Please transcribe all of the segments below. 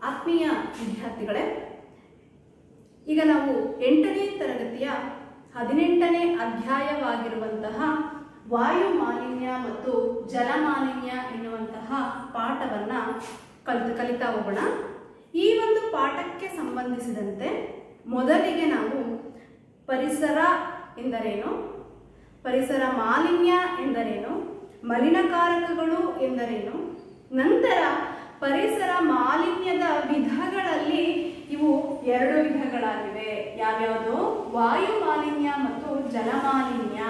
ಆತ್ಮೀಯ ವಿದ್ಯಾರ್ಥಿಗಳೇ ಈಗ ನಾವು ಎಂಟನೇ ತರಗತಿಯ ಹದಿನೆಂಟನೇ ಅಧ್ಯಾಯವಾಗಿರುವಂತಹ ವಾಯು ಮಾಲಿನ್ಯ ಮತ್ತು ಜಲ ಮಾಲಿನ್ಯ ಎನ್ನುವಂತಹ ಪಾಠವನ್ನ ಕಲಿತು ಕಲಿತಾ ಹೋಗೋಣ ಈ ಒಂದು ಪಾಠಕ್ಕೆ ಸಂಬಂಧಿಸಿದಂತೆ ಮೊದಲಿಗೆ ನಾವು ಪರಿಸರ ಎಂದರೇನು ಪರಿಸರ ಮಾಲಿನ್ಯ ಎಂದರೇನು ಮಲಿನಕಾರಕಗಳು ಎಂದರೇನು ನಂತರ ಪರಿಸರ ಮಾಲಿನ್ಯದ ವಿಧಗಳಲ್ಲಿ ಇವು ಎರಡು ವಿಧಗಳಾಗಿವೆ ಯಾವ್ಯಾವುದು ವಾಯು ಮಾಲಿನ್ಯ ಮತ್ತು ಜಲ ಮಾಲಿನ್ಯ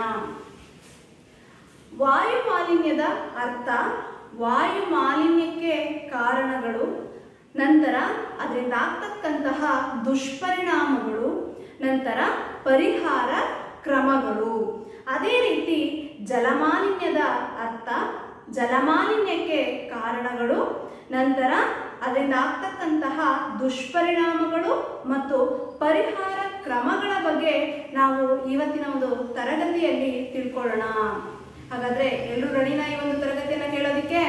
ವಾಯು ಮಾಲಿನ್ಯದ ಅರ್ಥ ವಾಯು ಮಾಲಿನ್ಯಕ್ಕೆ ಕಾರಣಗಳು ನಂತರ ಅದರಿಂದ ಆಗ್ತಕ್ಕಂತಹ ದುಷ್ಪರಿಣಾಮಗಳು ನಂತರ ಪರಿಹಾರ ಕ್ರಮಗಳು ಅದೇ ರೀತಿ ಜಲಮಾಲಿನ್ಯದ ಅರ್ಥ ಜಲಮಾಲಿನ್ಯಕ್ಕೆ ಕಾರಣಗಳು ನಂತರ ಅದರಿಂದ ಆಗ್ತಕ್ಕಂತಹ ದುಷ್ಪರಿಣಾಮಗಳು ಮತ್ತು ಪರಿಹಾರ ಕ್ರಮಗಳ ಬಗ್ಗೆ ನಾವು ಇವತ್ತಿನ ಒಂದು ತರಗತಿಯಲ್ಲಿ ತಿಳ್ಕೊಳ್ಳೋಣ ಹಾಗಾದ್ರೆ ಎಲ್ಲರೂ ರೆಡಿನಾ ಈ ಒಂದು ತರಗತಿಯನ್ನ ಕೇಳೋದಿಕ್ಕೆ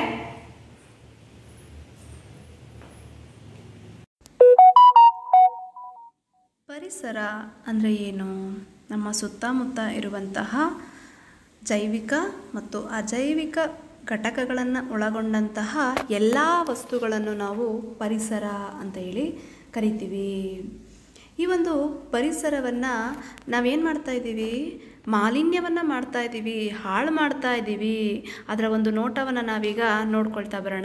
ಪರಿಸರ ಅಂದರೆ ಏನು ನಮ್ಮ ಸುತ್ತಮುತ್ತ ಇರುವಂತಹ ಜೈವಿಕ ಮತ್ತು ಅಜೈವಿಕ ಘಟಕಗಳನ್ನು ಒಳಗೊಂಡಂತಹ ಎಲ್ಲ ವಸ್ತುಗಳನ್ನು ನಾವು ಪರಿಸರ ಅಂತ ಹೇಳಿ ಕರಿತೀವಿ ಈ ಒಂದು ಪರಿಸರವನ್ನು ನಾವೇನು ಮಾಡ್ತಾ ಇದ್ದೀವಿ ಮಾಲಿನ್ಯವನ್ನು ಮಾಡ್ತಾ ಇದ್ದೀವಿ ಹಾಳು ಮಾಡ್ತಾ ಇದ್ದೀವಿ ಅದರ ಒಂದು ನೋಟವನ್ನು ನಾವೀಗ ನೋಡ್ಕೊಳ್ತಾ ಬರೋಣ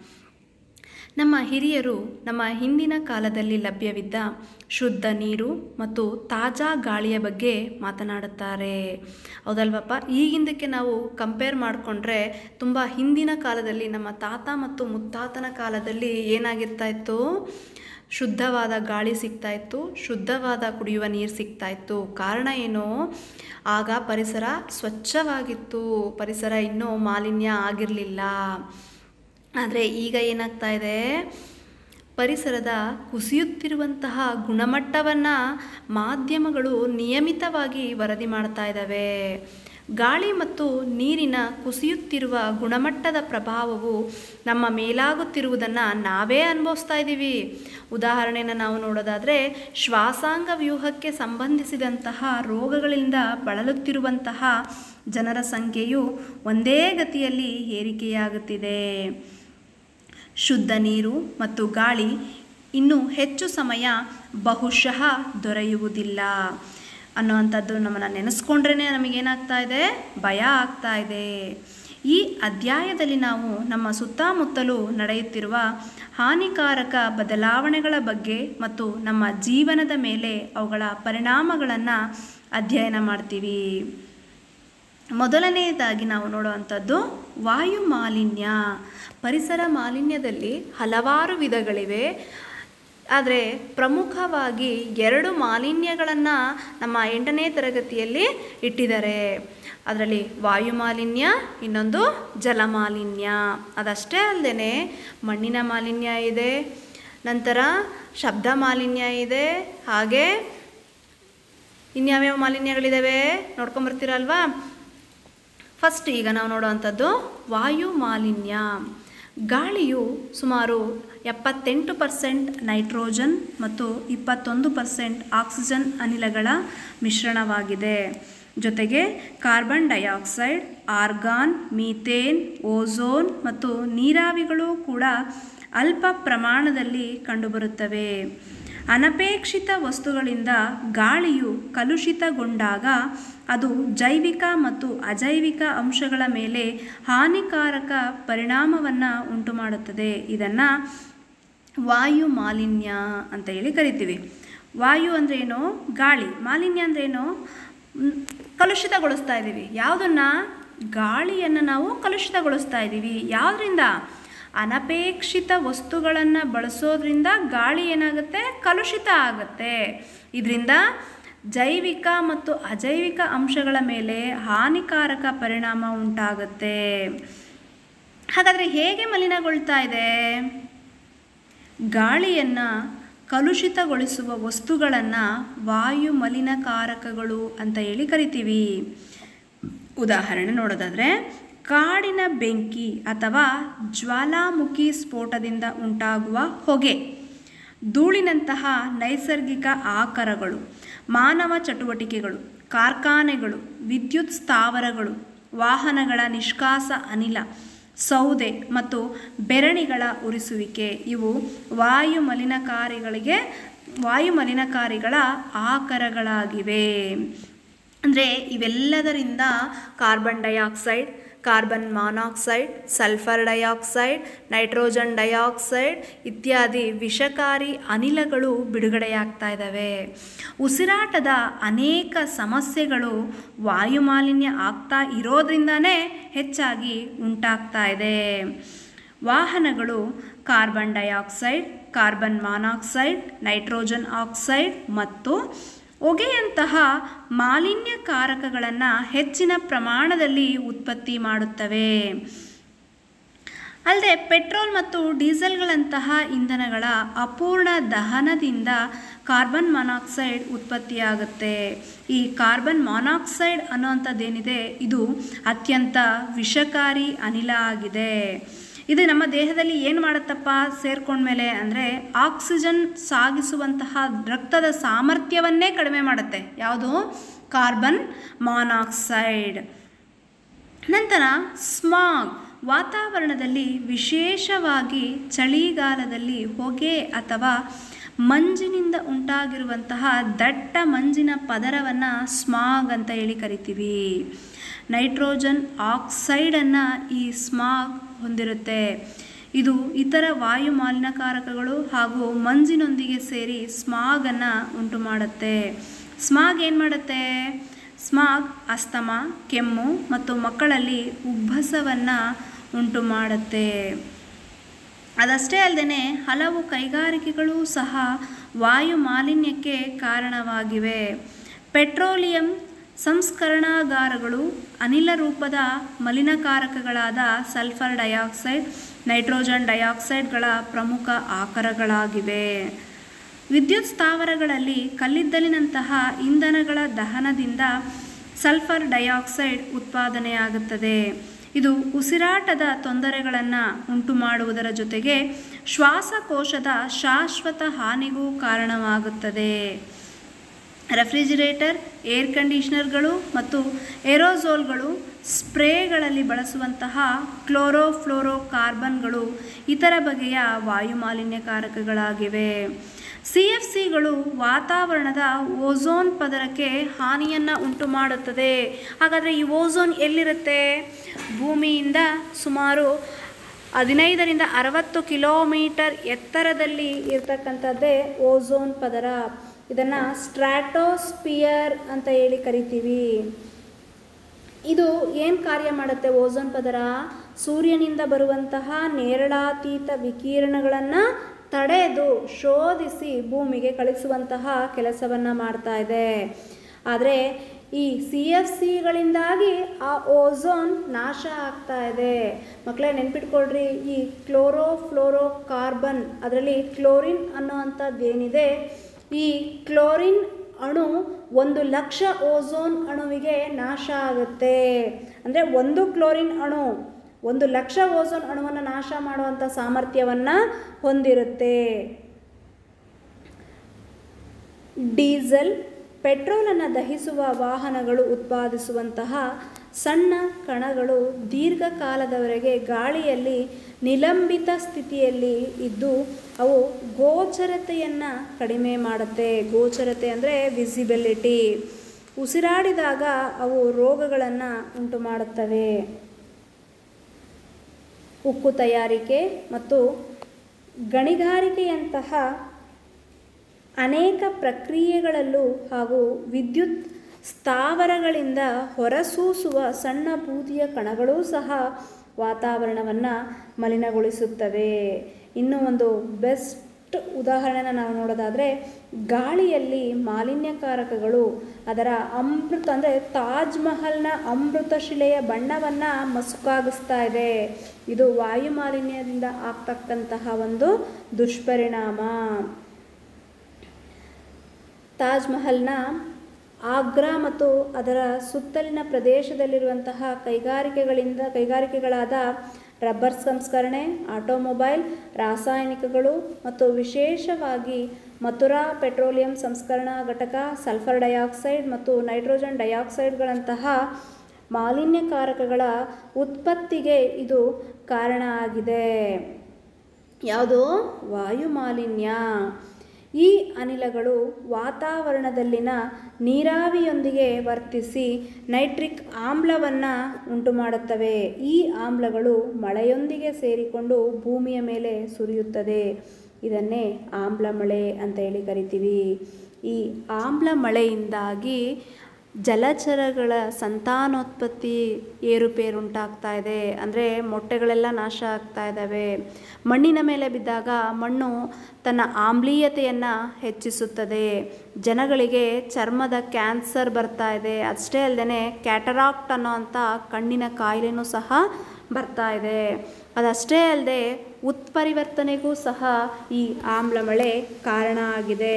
ನಮ್ಮ ಹಿರಿಯರು ನಮ್ಮ ಹಿಂದಿನ ಕಾಲದಲ್ಲಿ ಲಭ್ಯವಿದ್ದ ಶುದ್ಧ ನೀರು ಮತ್ತು ತಾಜಾ ಗಾಳಿಯ ಬಗ್ಗೆ ಮಾತನಾಡುತ್ತಾರೆ ಹೌದಲ್ವಪ್ಪ ಈಗಿಂದಕ್ಕೆ ನಾವು ಕಂಪೇರ್ ಮಾಡಿಕೊಂಡ್ರೆ ತುಂಬ ಹಿಂದಿನ ಕಾಲದಲ್ಲಿ ನಮ್ಮ ತಾತ ಮತ್ತು ಮುತ್ತಾತನ ಕಾಲದಲ್ಲಿ ಏನಾಗಿರ್ತಾ ಇತ್ತು ಶುದ್ಧವಾದ ಗಾಳಿ ಸಿಗ್ತಾ ಇತ್ತು ಶುದ್ಧವಾದ ಕುಡಿಯುವ ನೀರು ಸಿಗ್ತಾ ಇತ್ತು ಕಾರಣ ಏನು ಆಗ ಪರಿಸರ ಸ್ವಚ್ಛವಾಗಿತ್ತು ಪರಿಸರ ಇನ್ನೂ ಮಾಲಿನ್ಯ ಆಗಿರಲಿಲ್ಲ ಆದರೆ ಈಗ ಏನಾಗ್ತಾ ಇದೆ ಪರಿಸರದ ಕುಸಿಯುತ್ತಿರುವಂತಹ ಗುಣಮಟ್ಟವನ್ನು ಮಾಧ್ಯಮಗಳು ನಿಯಮಿತವಾಗಿ ವರದಿ ಮಾಡ್ತಾ ಇದ್ದಾವೆ ಗಾಳಿ ಮತ್ತು ನೀರಿನ ಕುಸಿಯುತ್ತಿರುವ ಗುಣಮಟ್ಟದ ಪ್ರಭಾವವು ನಮ್ಮ ಮೇಲಾಗುತ್ತಿರುವುದನ್ನು ನಾವೇ ಅನುಭವಿಸ್ತಾ ಇದ್ದೀವಿ ಉದಾಹರಣೆನ ನಾವು ನೋಡೋದಾದರೆ ಶ್ವಾಸಾಂಗ ವ್ಯೂಹಕ್ಕೆ ಸಂಬಂಧಿಸಿದಂತಹ ರೋಗಗಳಿಂದ ಬಳಲುತ್ತಿರುವಂತಹ ಜನರ ಸಂಖ್ಯೆಯು ಒಂದೇ ಗತಿಯಲ್ಲಿ ಏರಿಕೆಯಾಗುತ್ತಿದೆ ಶುದ್ಧ ನೀರು ಮತ್ತು ಗಾಳಿ ಇನ್ನೂ ಹೆಚ್ಚು ಸಮಯ ಬಹುಶಃ ದೊರೆಯುವುದಿಲ್ಲ ಅನ್ನೋವಂಥದ್ದು ನಮ್ಮನ್ನು ನೆನೆಸ್ಕೊಂಡ್ರೇ ನಮಗೇನಾಗ್ತಾ ಇದೆ ಭಯ ಆಗ್ತಾ ಇದೆ ಈ ಅಧ್ಯಾಯದಲ್ಲಿ ನಾವು ನಮ್ಮ ಸುತ್ತಮುತ್ತಲೂ ನಡೆಯುತ್ತಿರುವ ಹಾನಿಕಾರಕ ಬದಲಾವಣೆಗಳ ಬಗ್ಗೆ ಮತ್ತು ನಮ್ಮ ಜೀವನದ ಮೇಲೆ ಅವುಗಳ ಪರಿಣಾಮಗಳನ್ನು ಅಧ್ಯಯನ ಮಾಡ್ತೀವಿ ಮೊದಲನೆಯದಾಗಿ ನಾವು ನೋಡುವಂಥದ್ದು ವಾಯು ಮಾಲಿನ್ಯ ಪರಿಸರ ಮಾಲಿನ್ಯದಲ್ಲಿ ಹಲವಾರು ವಿಧಗಳಿವೆ ಆದರೆ ಪ್ರಮುಖವಾಗಿ ಎರಡು ಮಾಲಿನ್ಯಗಳನ್ನು ನಮ್ಮ ಎಂಟನೇ ತರಗತಿಯಲ್ಲಿ ಇಟ್ಟಿದ್ದಾರೆ ಅದರಲ್ಲಿ ವಾಯು ಮಾಲಿನ್ಯ ಇನ್ನೊಂದು ಜಲ ಮಾಲಿನ್ಯ ಅದಷ್ಟೇ ಅಲ್ಲದೆ ಮಣ್ಣಿನ ಮಾಲಿನ್ಯ ಇದೆ ನಂತರ ಶಬ್ದ ಮಾಲಿನ್ಯ ಇದೆ ಹಾಗೆ ಇನ್ಯಾವ್ಯಾವ ಮಾಲಿನ್ಯಗಳಿದ್ದಾವೆ ನೋಡ್ಕೊಂಬರ್ತೀರಲ್ವಾ ಫಸ್ಟ್ ಈಗ ನಾವು ನೋಡುವಂಥದ್ದು ವಾಯು ಮಾಲಿನ್ಯ ಗಾಳಿಯು ಸುಮಾರು ಎಪ್ಪತ್ತೆಂಟು ಪರ್ಸೆಂಟ್ ನೈಟ್ರೋಜನ್ ಮತ್ತು ಇಪ್ಪತ್ತೊಂದು ಪರ್ಸೆಂಟ್ ಆಕ್ಸಿಜನ್ ಅನಿಲಗಳ ಮಿಶ್ರಣವಾಗಿದೆ ಜೊತೆಗೆ carbon dioxide argon methane ozone ಮತ್ತು ನೀರಾವಿಗಳು ಕೂಡ ಅಲ್ಪ ಪ್ರಮಾಣದಲ್ಲಿ ಕಂಡುಬರುತ್ತವೆ ಅನಪೇಕ್ಷಿತ ವಸ್ತುಗಳಿಂದ ಗಾಳಿಯು ಕಲುಷಿತಗೊಂಡಾಗ ಅದು ಜೈವಿಕ ಮತ್ತು ಅಜೈವಿಕ ಅಂಶಗಳ ಮೇಲೆ ಹಾನಿಕಾರಕ ಪರಿಣಾಮವನ್ನು ಉಂಟು ಮಾಡುತ್ತದೆ ಇದನ್ನು ವಾಯು ಮಾಲಿನ್ಯ ಅಂತ ಹೇಳಿ ಕರಿತೀವಿ ವಾಯು ಅಂದರೆ ಏನು ಗಾಳಿ ಮಾಲಿನ್ಯ ಅಂದರೆ ಏನು ಕಲುಷಿತಗೊಳಿಸ್ತಾ ಇದ್ದೀವಿ ಯಾವುದನ್ನು ಗಾಳಿಯನ್ನು ನಾವು ಕಲುಷಿತಗೊಳಿಸ್ತಾ ಇದ್ದೀವಿ ಯಾವುದರಿಂದ ಅನಪೇಕ್ಷಿತ ವಸ್ತುಗಳನ್ನು ಬಳಸೋದ್ರಿಂದ ಗಾಳಿ ಏನಾಗುತ್ತೆ ಕಲುಷಿತ ಆಗುತ್ತೆ ಇದರಿಂದ ಜೈವಿಕ ಮತ್ತು ಅಜೈವಿಕ ಅಂಶಗಳ ಮೇಲೆ ಹಾನಿಕಾರಕ ಪರಿಣಾಮ ಉಂಟಾಗುತ್ತೆ ಹಾಗಾದರೆ ಹೇಗೆ ಮಲಿನಗೊಳ್ತಾ ಇದೆ ಗಾಳಿಯನ್ನು ಕಲುಷಿತಗೊಳಿಸುವ ವಸ್ತುಗಳನ್ನು ವಾಯು ಮಲಿನಕಾರಕಗಳು ಅಂತ ಹೇಳಿ ಕರಿತೀವಿ ಉದಾಹರಣೆ ನೋಡೋದಾದರೆ ಕಾಡಿನ ಬೆಂಕಿ ಅಥವಾ ಜ್ವಾಲಾಮುಖಿ ಸ್ಫೋಟದಿಂದ ಉಂಟಾಗುವ ಹೊಗೆ ಧೂಳಿನಂತಹ ನೈಸರ್ಗಿಕ ಆಕರಗಳು ಮಾನವ ಚಟುವಟಿಕೆಗಳು ಕಾರ್ಖಾನೆಗಳು ವಿದ್ಯುತ್ ಸ್ಥಾವರಗಳು ವಾಹನಗಳ ನಿಷ್ಕಾಸ ಅನಿಲ ಸೌದೆ ಮತ್ತು ಬೆರಣಿಗಳ ಉರಿಸುವಿಕೆ ಇವು ವಾಯು ಮಲಿನಕಾರಿಗಳಿಗೆ ವಾಯು ಮಲಿನಕಾರಿಗಳ ಆಕರಗಳಾಗಿವೆ ಅಂದರೆ ಇವೆಲ್ಲದರಿಂದ carbon dioxide carbon monoxide sulphur dioxide nitrogen dioxide ಇತ್ಯಾದಿ ವಿಷಕಾರಿ ಅನಿಲಗಳು ಬಿಡುಗಡೆಯಾಗ್ತಾ ಇದ್ದಾವೆ ಉಸಿರಾಟದ ಅನೇಕ ಸಮಸ್ಯೆಗಳು ವಾಯು ಮಾಲಿನ್ಯ ಆಗ್ತಾ ಇರೋದ್ರಿಂದನೇ ಹೆಚ್ಚಾಗಿ ಉಂಟಾಗ್ತಾ ಇದೆ ವಾಹನಗಳು carbon dioxide carbon monoxide nitrogen oxide ಮತ್ತು ಹೊಗೆಯಂತಹ ಮಾಲಿನ್ಯಕಾರಕಗಳನ್ನು ಹೆಚ್ಚಿನ ಪ್ರಮಾಣದಲ್ಲಿ ಉತ್ಪತ್ತಿ ಮಾಡುತ್ತವೆ ಅಲ್ಲದೆ ಪೆಟ್ರೋಲ್ ಮತ್ತು ಡೀಸೆಲ್ಗಳಂತಹ ಇಂಧನಗಳ ಅಪೂರ್ಣ ದಹನದಿಂದ ಕಾರ್ಬನ್ ಮಾನಾಕ್ಸೈಡ್ ಉತ್ಪತ್ತಿಯಾಗುತ್ತೆ ಈ ಕಾರ್ಬನ್ ಮಾನಾಕ್ಸೈಡ್ ಅನ್ನೋವಂಥದ್ದೇನಿದೆ ಇದು ಅತ್ಯಂತ ವಿಷಕಾರಿ ಅನಿಲ ಆಗಿದೆ ಇದು ನಮ್ಮ ದೇಹದಲ್ಲಿ ಏನು ಮಾಡುತ್ತಪ್ಪ ಸೇರ್ಕೊಂಡ್ಮೇಲೆ ಅಂದರೆ ಆಕ್ಸಿಜನ್ ಸಾಗಿಸುವಂತಹ ರಕ್ತದ ಸಾಮರ್ಥ್ಯವನ್ನೇ ಕಡಿಮೆ ಮಾಡುತ್ತೆ ಯಾವುದು ಕಾರ್ಬನ್ ಮಾನಾಕ್ಸೈಡ್ ನಂತರ ಸ್ಮಾಗ್ ವಾತಾವರಣದಲ್ಲಿ ವಿಶೇಷವಾಗಿ ಚಳಿಗಾಲದಲ್ಲಿ ಹೊಗೆ ಅಥವಾ ಮಂಜಿನಿಂದ ಉಂಟಾಗಿರುವಂತಹ ದಟ್ಟ ಮಂಜಿನ ಪದರವನ್ನು ಸ್ಮಾಗ್ ಅಂತ ಹೇಳಿ ಕರಿತೀವಿ ನೈಟ್ರೋಜನ್ ಆಕ್ಸೈಡನ್ನು ಈ ಸ್ಮಾಗ್ ಹೊಂದಿರುತ್ತೆ ಇದು ಇತರ ವಾಯು ಮಾಲಿನ್ಯಕಾರಕಗಳು ಹಾಗೂ ಮಂಜಿನೊಂದಿಗೆ ಸೇರಿ ಸ್ಮಾಗನ್ನು ಉಂಟು ಮಾಡುತ್ತೆ ಸ್ಮಾಗ್ ಏನು ಮಾಡುತ್ತೆ ಸ್ಮಾಗ್ ಅಸ್ತಮ ಕೆಮ್ಮು ಮತ್ತು ಮಕ್ಕಳಲ್ಲಿ ಉಬ್ಬಸವನ್ನು ಉಂಟು ಮಾಡುತ್ತೆ ಅದಷ್ಟೇ ಅಲ್ಲದೆ ಹಲವು ಕೈಗಾರಿಕೆಗಳು ಸಹ ವಾಯು ಮಾಲಿನ್ಯಕ್ಕೆ ಕಾರಣವಾಗಿವೆ ಪೆಟ್ರೋಲಿಯಂ ಸಂಸ್ಕರಣಾಗಾರಗಳು ಅನಿಲ ರೂಪದ ಮಲಿನಕಾರಕಗಳಾದ ಸಲ್ಫರ್ ಡೈಆಕ್ಸೈಡ್ ನೈಟ್ರೋಜನ್ ಡೈಆಕ್ಸೈಡ್ಗಳ ಪ್ರಮುಖ ಆಕರಗಳಾಗಿವೆ ವಿದ್ಯುತ್ ಸ್ಥಾವರಗಳಲ್ಲಿ ಕಲ್ಲಿದ್ದಲಿನಂತಹ ಇಂಧನಗಳ ದಹನದಿಂದ ಸಲ್ಫರ್ ಡೈಆಕ್ಸೈಡ್ ಉತ್ಪಾದನೆಯಾಗುತ್ತದೆ ಇದು ಉಸಿರಾಟದ ತೊಂದರೆಗಳನ್ನು ಉಂಟು ಮಾಡುವುದರ ಜೊತೆಗೆ ಶ್ವಾಸಕೋಶದ ಶಾಶ್ವತ ಹಾನಿಗೂ ಕಾರಣವಾಗುತ್ತದೆ ರೆಫ್ರಿಜಿರೇಟರ್ ಏರ್ ಕಂಡೀಷನರ್ಗಳು ಮತ್ತು ಏರೋಝೋಲ್ಗಳು ಸ್ಪ್ರೇಗಳಲ್ಲಿ ಬಳಸುವಂತಹ ಕ್ಲೋರೋಫ್ಲೋರೋ ಕಾರ್ಬನ್ಗಳು ಇತರ ಬಗೆಯ ವಾಯು ಮಾಲಿನ್ಯಕಾರಕಗಳಾಗಿವೆ ಸಿ ಎಫ್ ಸಿಗಳು ವಾತಾವರಣದ ಓಝೋನ್ ಪದರಕ್ಕೆ ಹಾನಿಯನ್ನು ಉಂಟು ಮಾಡುತ್ತದೆ ಹಾಗಾದರೆ ಈ ಓಝೋನ್ ಎಲ್ಲಿರುತ್ತೆ ಭೂಮಿಯಿಂದ ಸುಮಾರು ಹದಿನೈದರಿಂದ ಅರವತ್ತು ಕಿಲೋಮೀಟರ್ ಎತ್ತರದಲ್ಲಿ ಇರ್ತಕ್ಕಂಥದ್ದೇ ಓಝೋನ್ ಪದರ ಇದನ್ನು ಸ್ಟ್ರಾಟೋಸ್ಪಿಯರ್ ಅಂತ ಹೇಳಿ ಕರಿತೀವಿ ಇದು ಏನು ಕಾರ್ಯ ಮಾಡುತ್ತೆ ಓಝೋನ್ ಪದರ ಸೂರ್ಯನಿಂದ ಬರುವಂತಹ ನೇರಳಾತೀತ ವಿಕಿರಣಗಳನ್ನು ತಡೆದು ಶೋಧಿಸಿ ಭೂಮಿಗೆ ಕಳಿಸುವಂತಹ ಕೆಲಸವನ್ನು ಮಾಡ್ತಾ ಇದೆ ಆದರೆ ಈ ಸಿ ಎಫ್ ಸಿಗಳಿಂದಾಗಿ ಆ ಓಝೋನ್ ನಾಶ ಆಗ್ತಾ ಇದೆ ಮಕ್ಕಳೇ ನೆನ್ಪಿಟ್ಕೊಳ್ರಿ ಈ ಕ್ಲೋರೋ ಫ್ಲೋರೋ ಕಾರ್ಬನ್ ಅದರಲ್ಲಿ ಕ್ಲೋರಿನ್ ಅನ್ನೋವಂಥದ್ದೇನಿದೆ ಈ ಕ್ಲೋರಿನ್ ಅಣು ಒಂದು ಲಕ್ಷ ಓಝೋನ್ ಅಣುವಿಗೆ ನಾಶ ಆಗುತ್ತೆ ಅಂದರೆ ಒಂದು ಕ್ಲೋರಿನ್ ಅಣು ಒಂದು ಲಕ್ಷ ಓಝೋನ್ ಅಣುವನ್ನು ನಾಶ ಮಾಡುವಂಥ ಸಾಮರ್ಥ್ಯವನ್ನು ಹೊಂದಿರುತ್ತೆ ಡೀಸೆಲ್ ಪೆಟ್ರೋಲನ್ನು ದಹಿಸುವ ವಾಹನಗಳು ಉತ್ಪಾದಿಸುವಂತಹ ಸಣ್ಣ ಕಣಗಳು ದೀರ್ಘಕಾಲದವರೆಗೆ ಗಾಳಿಯಲ್ಲಿ ನಿಲಂಬಿತ ಸ್ಥಿತಿಯಲ್ಲಿ ಇದ್ದು ಅವು ಗೋಚರತೆಯನ್ನು ಕಡಿಮೆ ಮಾಡುತ್ತೆ ಗೋಚರತೆ ಅಂದರೆ ವಿಸಿಬಿಲಿಟಿ ಉಸಿರಾಡಿದಾಗ ಅವು ರೋಗಗಳನ್ನು ಉಂಟು ಮಾಡುತ್ತವೆ ಉಕ್ಕು ತಯಾರಿಕೆ ಮತ್ತು ಗಣಿಗಾರಿಕೆಯಂತಹ ಅನೇಕ ಪ್ರಕ್ರಿಯೆಗಳಲ್ಲೂ ಹಾಗೂ ವಿದ್ಯುತ್ ಸ್ಥಾವರಗಳಿಂದ ಹೊರಸೂಸುವ ಸಣ್ಣ ಬೂದಿಯ ಕಣಗಳೂ ಸಹ ವಾತಾವರಣವನ್ನು ಮಲಿನಗೊಳಿಸುತ್ತವೆ ಇನ್ನೂ ಒಂದು ಬೆಸ್ಟ್ ಉದಾಹರಣೆನ ನಾವು ನೋಡೋದಾದರೆ ಗಾಳಿಯಲ್ಲಿ ಮಾಲಿನ್ಯಕಾರಕಗಳು ಅದರ ಅಮೃತ ಅಂದರೆ ತಾಜ್ ಮಹಲ್ನ ಅಮೃತ ಶಿಲೆಯ ಬಣ್ಣವನ್ನು ಮಸುಕಾಗಿಸ್ತಾ ಇದೆ ಇದು ವಾಯು ಮಾಲಿನ್ಯದಿಂದ ಆಗ್ತಕ್ಕಂತಹ ಒಂದು ದುಷ್ಪರಿಣಾಮ ತಾಜ್ ಮಹಲ್ನ ಆಗ್ರಾ ಮತ್ತು ಅದರ ಸುತ್ತಲಿನ ಪ್ರದೇಶದಲ್ಲಿರುವಂತಹ ಕೈಗಾರಿಕೆಗಳಿಂದ ಕೈಗಾರಿಕೆಗಳಾದ ರಬ್ಬರ್ ಸಂಸ್ಕರಣೆ ಆಟೋಮೊಬೈಲ್ ರಾಸಾಯನಿಕಗಳು ಮತ್ತು ವಿಶೇಷವಾಗಿ ಮಥುರಾ ಪೆಟ್ರೋಲಿಯಂ ಸಂಸ್ಕರಣಾ ಘಟಕ ಸಲ್ಫರ್ ಡೈಆಕ್ಸೈಡ್ ಮತ್ತು ನೈಟ್ರೋಜನ್ ಡೈಆಕ್ಸೈಡ್ಗಳಂತಹ ಮಾಲಿನ್ಯಕಾರಕಗಳ ಉತ್ಪತ್ತಿಗೆ ಇದು ಕಾರಣ ಆಗಿದೆ ಯಾವುದು ವಾಯು ಮಾಲಿನ್ಯ ಈ ಅನಿಲಗಳು ವಾತಾವರಣದಲ್ಲಿನ ನೀರಾವಿಯೊಂದಿಗೆ ವರ್ತಿಸಿ ನೈಟ್ರಿಕ್ ಆಮ್ಲವನ್ನು ಉಂಟು ಮಾಡುತ್ತವೆ ಈ ಆಮ್ಲಗಳು ಮಳೆಯೊಂದಿಗೆ ಸೇರಿಕೊಂಡು ಭೂಮಿಯ ಮೇಲೆ ಸುರಿಯುತ್ತದೆ ಇದನ್ನೇ ಆಮ್ಲ ಮಳೆ ಅಂತ ಹೇಳಿ ಕರಿತೀವಿ ಈ ಆಮ್ಲ ಮಳೆಯಿಂದಾಗಿ ಜಲಚರಗಳ ಸಂತಾನೋತ್ಪತ್ತಿ ಏರುಪೇರು ಉಂಟಾಗ್ತಾ ಇದೆ ಅಂದರೆ ಮೊಟ್ಟೆಗಳೆಲ್ಲ ನಾಶ ಆಗ್ತಾ ಇದ್ದಾವೆ ಮಣ್ಣಿನ ಮೇಲೆ ಬಿದ್ದಾಗ ಮಣ್ಣು ತನ್ನ ಆಮ್ಲೀಯತೆಯನ್ನು ಹೆಚ್ಚಿಸುತ್ತದೆ ಜನಗಳಿಗೆ ಚರ್ಮದ ಕ್ಯಾನ್ಸರ್ ಬರ್ತಾ ಇದೆ ಅಷ್ಟೇ ಅಲ್ಲದೆ ಕ್ಯಾಟರಾಕ್ಟ್ ಅನ್ನೋ ಅಂಥ ಕಣ್ಣಿನ ಕಾಯಿಲೆನೂ ಸಹ ಬರ್ತಾ ಇದೆ ಅದಷ್ಟೇ ಅಲ್ಲದೆ ಉತ್ಪರಿವರ್ತನೆಗೂ ಸಹ ಈ ಆಮ್ಲ ಮಳೆ ಕಾರಣ ಆಗಿದೆ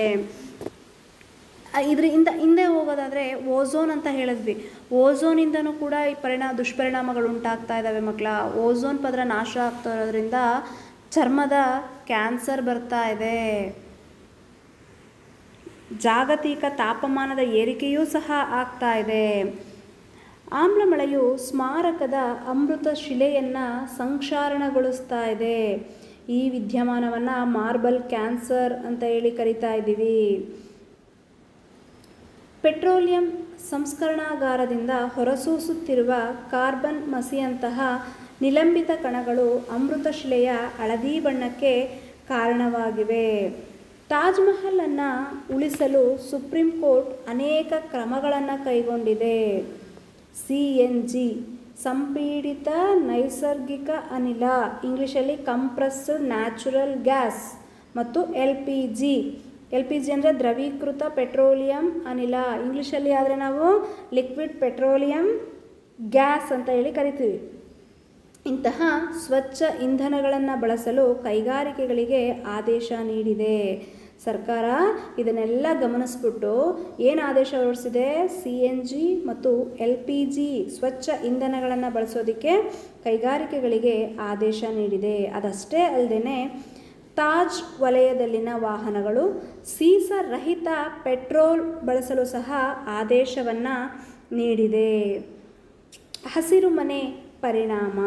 ಇದರಿಂದ ಹಿಂದೆ ಹೋಗೋದಾದರೆ ಓಝೋನ್ ಅಂತ ಹೇಳಿದ್ವಿ ಓಝೋನಿಂದನೂ ಕೂಡ ಈ ಪರಿಣಾಮ ದುಷ್ಪರಿಣಾಮಗಳು ಉಂಟಾಗ್ತಾ ಇದ್ದಾವೆ ಮಕ್ಕಳ ಓಝೋನ್ ಪದರ ನಾಶ ಆಗ್ತಾ ಇರೋದ್ರಿಂದ ಚರ್ಮದ ಕ್ಯಾನ್ಸರ್ ಬರ್ತಾ ಇದೆ ಜಾಗತಿಕ ತಾಪಮಾನದ ಏರಿಕೆಯೂ ಸಹ ಆಗ್ತಾ ಇದೆ ಆಮ್ಲಮಳೆಯು ಸ್ಮಾರಕದ ಅಮೃತ ಶಿಲೆಯನ್ನು ಸಂಕ್ಷಾರಣಗೊಳಿಸ್ತಾ ಇದೆ ಈ ವಿದ್ಯಮಾನವನ್ನು ಮಾರ್ಬಲ್ ಕ್ಯಾನ್ಸರ್ ಅಂತ ಹೇಳಿ ಕರಿತಾ ಇದ್ದೀವಿ ಪೆಟ್ರೋಲಿಯಂ ಸಂಸ್ಕರಣಾಗಾರದಿಂದ ಹೊರಸೂಸುತ್ತಿರುವ ಕಾರ್ಬನ್ ಮಸಿಯಂತಹ ನಿಲಂಬಿತ ಕಣಗಳು ಅಮೃತಶಿಲೆಯ ಹಳದಿ ಬಣ್ಣಕ್ಕೆ ಕಾರಣವಾಗಿವೆ ತಾಜ್ ಮಹಲನ್ನು ಉಳಿಸಲು ಸುಪ್ರೀಂ ಕೋರ್ಟ್ ಅನೇಕ ಕ್ರಮಗಳನ್ನು ಕೈಗೊಂಡಿದೆ ಸಿ ಎನ್ ಜಿ ಸಂಪೀಡಿತ ನೈಸರ್ಗಿಕ ಅನಿಲ ಇಂಗ್ಲೀಷಲ್ಲಿ ಕಂಪ್ರೆಸ್ಡ್ ನ್ಯಾಚುರಲ್ ಗ್ಯಾಸ್ ಮತ್ತು L P G L P G ಅಂದರೆ ದ್ರವೀಕೃತ ಪೆಟ್ರೋಲಿಯಂ ಅನಿಲ ಇಂಗ್ಲೀಷಲ್ಲಿ ಆದರೆ ನಾವು ಲಿಕ್ವಿಡ್ ಪೆಟ್ರೋಲಿಯಂ ಗ್ಯಾಸ್ ಅಂತ ಹೇಳಿ ಕರಿತೀವಿ ಇಂತಹ ಸ್ವಚ್ಛ ಇಂಧನಗಳನ್ನು ಬಳಸಲು ಕೈಗಾರಿಕೆಗಳಿಗೆ ಆದೇಶ ನೀಡಿದೆ ಸರ್ಕಾರ ಇದನ್ನೆಲ್ಲ ಗಮನಿಸ್ಬಿಟ್ಟು ಏನು ಆದೇಶ ಹೊರಡಿಸಿದೆ ಸಿ ಎನ್ ಜಿ ಮತ್ತು ಎಲ್ ಪಿ ಜಿ ಸ್ವಚ್ಛ ಇಂಧನಗಳನ್ನು ಬಳಸೋದಕ್ಕೆ ಕೈಗಾರಿಕೆಗಳಿಗೆ ಆದೇಶ ನೀಡಿದೆ ಅದಷ್ಟೇ ಅಲ್ಲದೆ ತಾಜ್ ವಲಯದಲ್ಲಿನ ವಾಹನಗಳು ಸೀಸರಹಿತ ಪೆಟ್ರೋಲ್ ಬಳಸಲು ಸಹ ಆದೇಶವನ್ನು ನೀಡಿದೆ ಹಸಿರು ಮನೆ ಪರಿಣಾಮ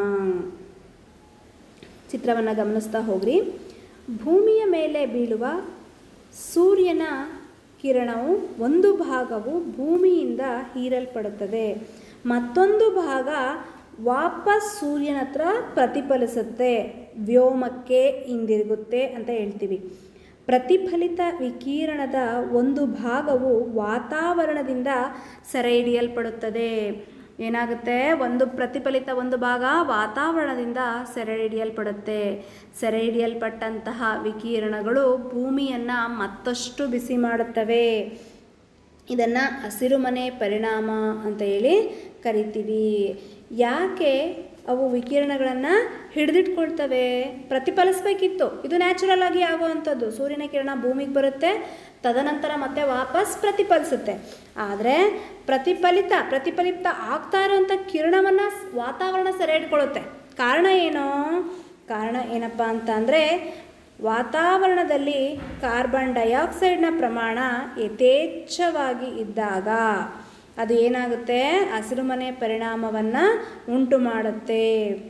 ಚಿತ್ರವನ್ನು ಗಮನಿಸ್ತಾ ಹೋಗ್ರಿ ಭೂಮಿಯ ಮೇಲೆ ಬೀಳುವ ಸೂರ್ಯನ ಕಿರಣವು ಒಂದು ಭಾಗವು ಭೂಮಿಯಿಂದ ಹೀರಲ್ಪಡುತ್ತದೆ ಮತ್ತೊಂದು ಭಾಗ ವಾಪಸ್ ಸೂರ್ಯನ ಹತ್ರ ಪ್ರತಿಫಲಿಸುತ್ತೆ ವ್ಯೋಮಕ್ಕೆ ಹಿಂದಿರುಗುತ್ತೆ ಅಂತ ಹೇಳ್ತೀವಿ ಪ್ರತಿಫಲಿತ ವಿಕಿರಣದ ಒಂದು ಭಾಗವು ವಾತಾವರಣದಿಂದ ಸೆರೆ ಹಿಡಿಯಲ್ಪಡುತ್ತದೆ ಏನಾಗುತ್ತೆ ಒಂದು ಪ್ರತಿಫಲಿತ ಒಂದು ಭಾಗ ವಾತಾವರಣದಿಂದ ಸೆರೆ ಹಿಡಿಯಲ್ಪಡುತ್ತೆ ಸೆರೆ ಹಿಡಿಯಲ್ಪಟ್ಟಂತಹ ವಿಕಿರಣಗಳು ಭೂಮಿಯನ್ನು ಮತ್ತಷ್ಟು ಬಿಸಿ ಮಾಡುತ್ತವೆ ಇದನ್ನು ಹಸಿರುಮನೆ ಪರಿಣಾಮ ಅಂತ ಹೇಳಿ ಕರಿತೀವಿ ಯಾಕೆ ಅವು ವಿಕಿರಣಗಳನ್ನು ಹಿಡಿದಿಟ್ಕೊಳ್ತವೆ ಪ್ರತಿಫಲಿಸ್ಬೇಕಿತ್ತು ಇದು ನ್ಯಾಚುರಲ್ ಆಗಿ ಆಗುವಂಥದ್ದು ಸೂರ್ಯನ ಕಿರಣ ಭೂಮಿಗೆ ಬರುತ್ತೆ ತದನಂತರ ಮತ್ತೆ ವಾಪಸ್ ಪ್ರತಿಫಲಿಸುತ್ತೆ ಆದರೆ ಪ್ರತಿಫಲಿತ ಪ್ರತಿಫಲಿತ ಆಗ್ತಾ ಇರೋಂಥ ಕಿರಣವನ್ನು ವಾತಾವರಣ ಸೆರೆ ಹಿಡ್ಕೊಳ್ಳುತ್ತೆ ಕಾರಣ ಏನು ಕಾರಣ ಏನಪ್ಪ ಅಂತ ಅಂದರೆ ವಾತಾವರಣದಲ್ಲಿ ಕಾರ್ಬನ್ ಡೈಆಕ್ಸೈಡ್ನ ಪ್ರಮಾಣ ಯಥೇಚ್ಛವಾಗಿ ಇದ್ದಾಗ ಅದು ಏನಾಗುತ್ತೆ ಹಸಿರುಮನೆ ಪರಿಣಾಮವನ್ನು ಉಂಟು ಮಾಡುತ್ತೆ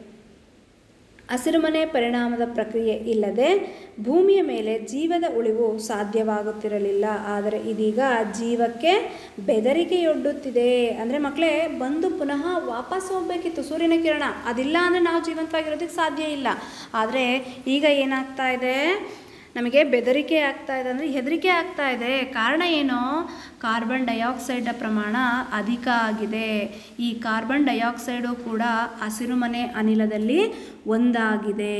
ಹಸಿರುಮನೆ ಪರಿಣಾಮದ ಪ್ರಕ್ರಿಯೆ ಇಲ್ಲದೆ ಭೂಮಿಯ ಮೇಲೆ ಜೀವದ ಉಳಿವು ಸಾಧ್ಯವಾಗುತ್ತಿರಲಿಲ್ಲ ಆದರೆ ಇದೀಗ ಜೀವಕ್ಕೆ ಬೆದರಿಕೆಯೊಡ್ಡುತ್ತಿದೆ ಅಂದರೆ ಮಕ್ಕಳೇ ಬಂದು ಪುನಃ ವಾಪಸ್ ಹೋಗಬೇಕಿತ್ತು ಸೂರ್ಯನ ಕಿರಣ ಅದಿಲ್ಲ ಅಂದರೆ ನಾವು ಜೀವಂತವಾಗಿರೋದಕ್ಕೆ ಸಾಧ್ಯ ಇಲ್ಲ ಆದರೆ ಈಗ ಏನಾಗ್ತಾ ಇದೆ ನಮಗೆ ಬೆದರಿಕೆ ಆಗ್ತಾ ಇದೆ ಅಂದರೆ ಹೆದರಿಕೆ ಆಗ್ತಾ ಇದೆ ಕಾರಣ ಏನು ಕಾರ್ಬನ್ ಡೈಆಕ್ಸೈಡ್ನ ಪ್ರಮಾಣ ಅಧಿಕ ಆಗಿದೆ ಈ ಕಾರ್ಬನ್ ಡೈಆಕ್ಸೈಡು ಕೂಡ ಹಸಿರುಮನೆ ಅನಿಲದಲ್ಲಿ ಒಂದಾಗಿದೆ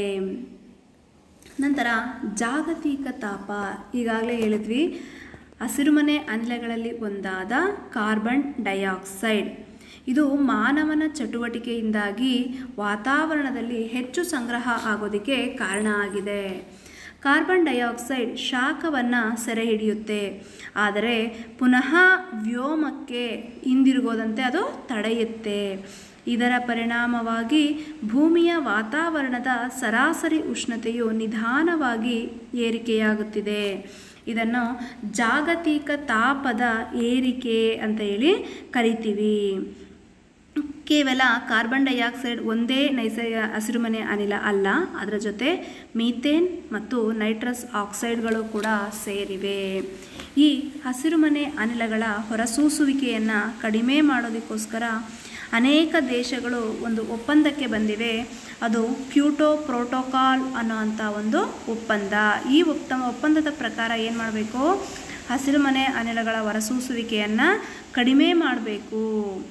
ನಂತರ ಜಾಗತಿಕ ತಾಪ ಈಗಾಗಲೇ ಹೇಳಿದ್ವಿ ಹಸಿರುಮನೆ ಅನಿಲಗಳಲ್ಲಿ ಒಂದಾದ ಕಾರ್ಬನ್ ಡೈಆಕ್ಸೈಡ್ ಇದು ಮಾನವನ ಚಟುವಟಿಕೆಯಿಂದಾಗಿ ವಾತಾವರಣದಲ್ಲಿ ಹೆಚ್ಚು ಸಂಗ್ರಹ ಆಗೋದಕ್ಕೆ ಕಾರಣ ಆಗಿದೆ ಕಾರ್ಬನ್ ಡೈಆಕ್ಸೈಡ್ ಶಾಖವನ್ನು ಸೆರೆ ಹಿಡಿಯುತ್ತೆ ಆದರೆ ಪುನಃ ವ್ಯೋಮಕ್ಕೆ ಹಿಂದಿರುಗೋದಂತೆ ಅದು ತಡೆಯುತ್ತೆ ಇದರ ಪರಿಣಾಮವಾಗಿ ಭೂಮಿಯ ವಾತಾವರಣದ ಸರಾಸರಿ ಉಷ್ಣತೆಯು ನಿಧಾನವಾಗಿ ಏರಿಕೆಯಾಗುತ್ತಿದೆ ಇದನ್ನು ಜಾಗತಿಕ ತಾಪದ ಏರಿಕೆ ಅಂತ ಹೇಳಿ ಕರಿತೀವಿ ಕೇವಲ ಕಾರ್ಬನ್ ಡೈಆಕ್ಸೈಡ್ ಒಂದೇ ನೈಸರ್ಗಿಕ ಹಸಿರುಮನೆ ಅನಿಲ ಅಲ್ಲ ಅದರ ಜೊತೆ ಮೀಥೇನ್ ಮತ್ತು ನೈಟ್ರಸ್ ಆಕ್ಸೈಡ್ಗಳು ಕೂಡ ಸೇರಿವೆ ಈ ಹಸಿರುಮನೆ ಅನಿಲಗಳ ಹೊರಸೂಸುವಿಕೆಯನ್ನು ಕಡಿಮೆ ಮಾಡೋದಕ್ಕೋಸ್ಕರ ಅನೇಕ ದೇಶಗಳು ಒಂದು ಒಪ್ಪಂದಕ್ಕೆ ಬಂದಿವೆ ಅದು ಕ್ಯೂಟೋ ಪ್ರೋಟೋಕಾಲ್ ಅನ್ನೋವಂಥ ಒಂದು ಒಪ್ಪಂದ ಈ ಒಪ್ಪ ಒಪ್ಪಂದದ ಪ್ರಕಾರ ಏನು ಮಾಡಬೇಕು ಹಸಿರುಮನೆ ಅನಿಲಗಳ ಹೊರಸೂಸುವಿಕೆಯನ್ನು ಕಡಿಮೆ ಮಾಡಬೇಕು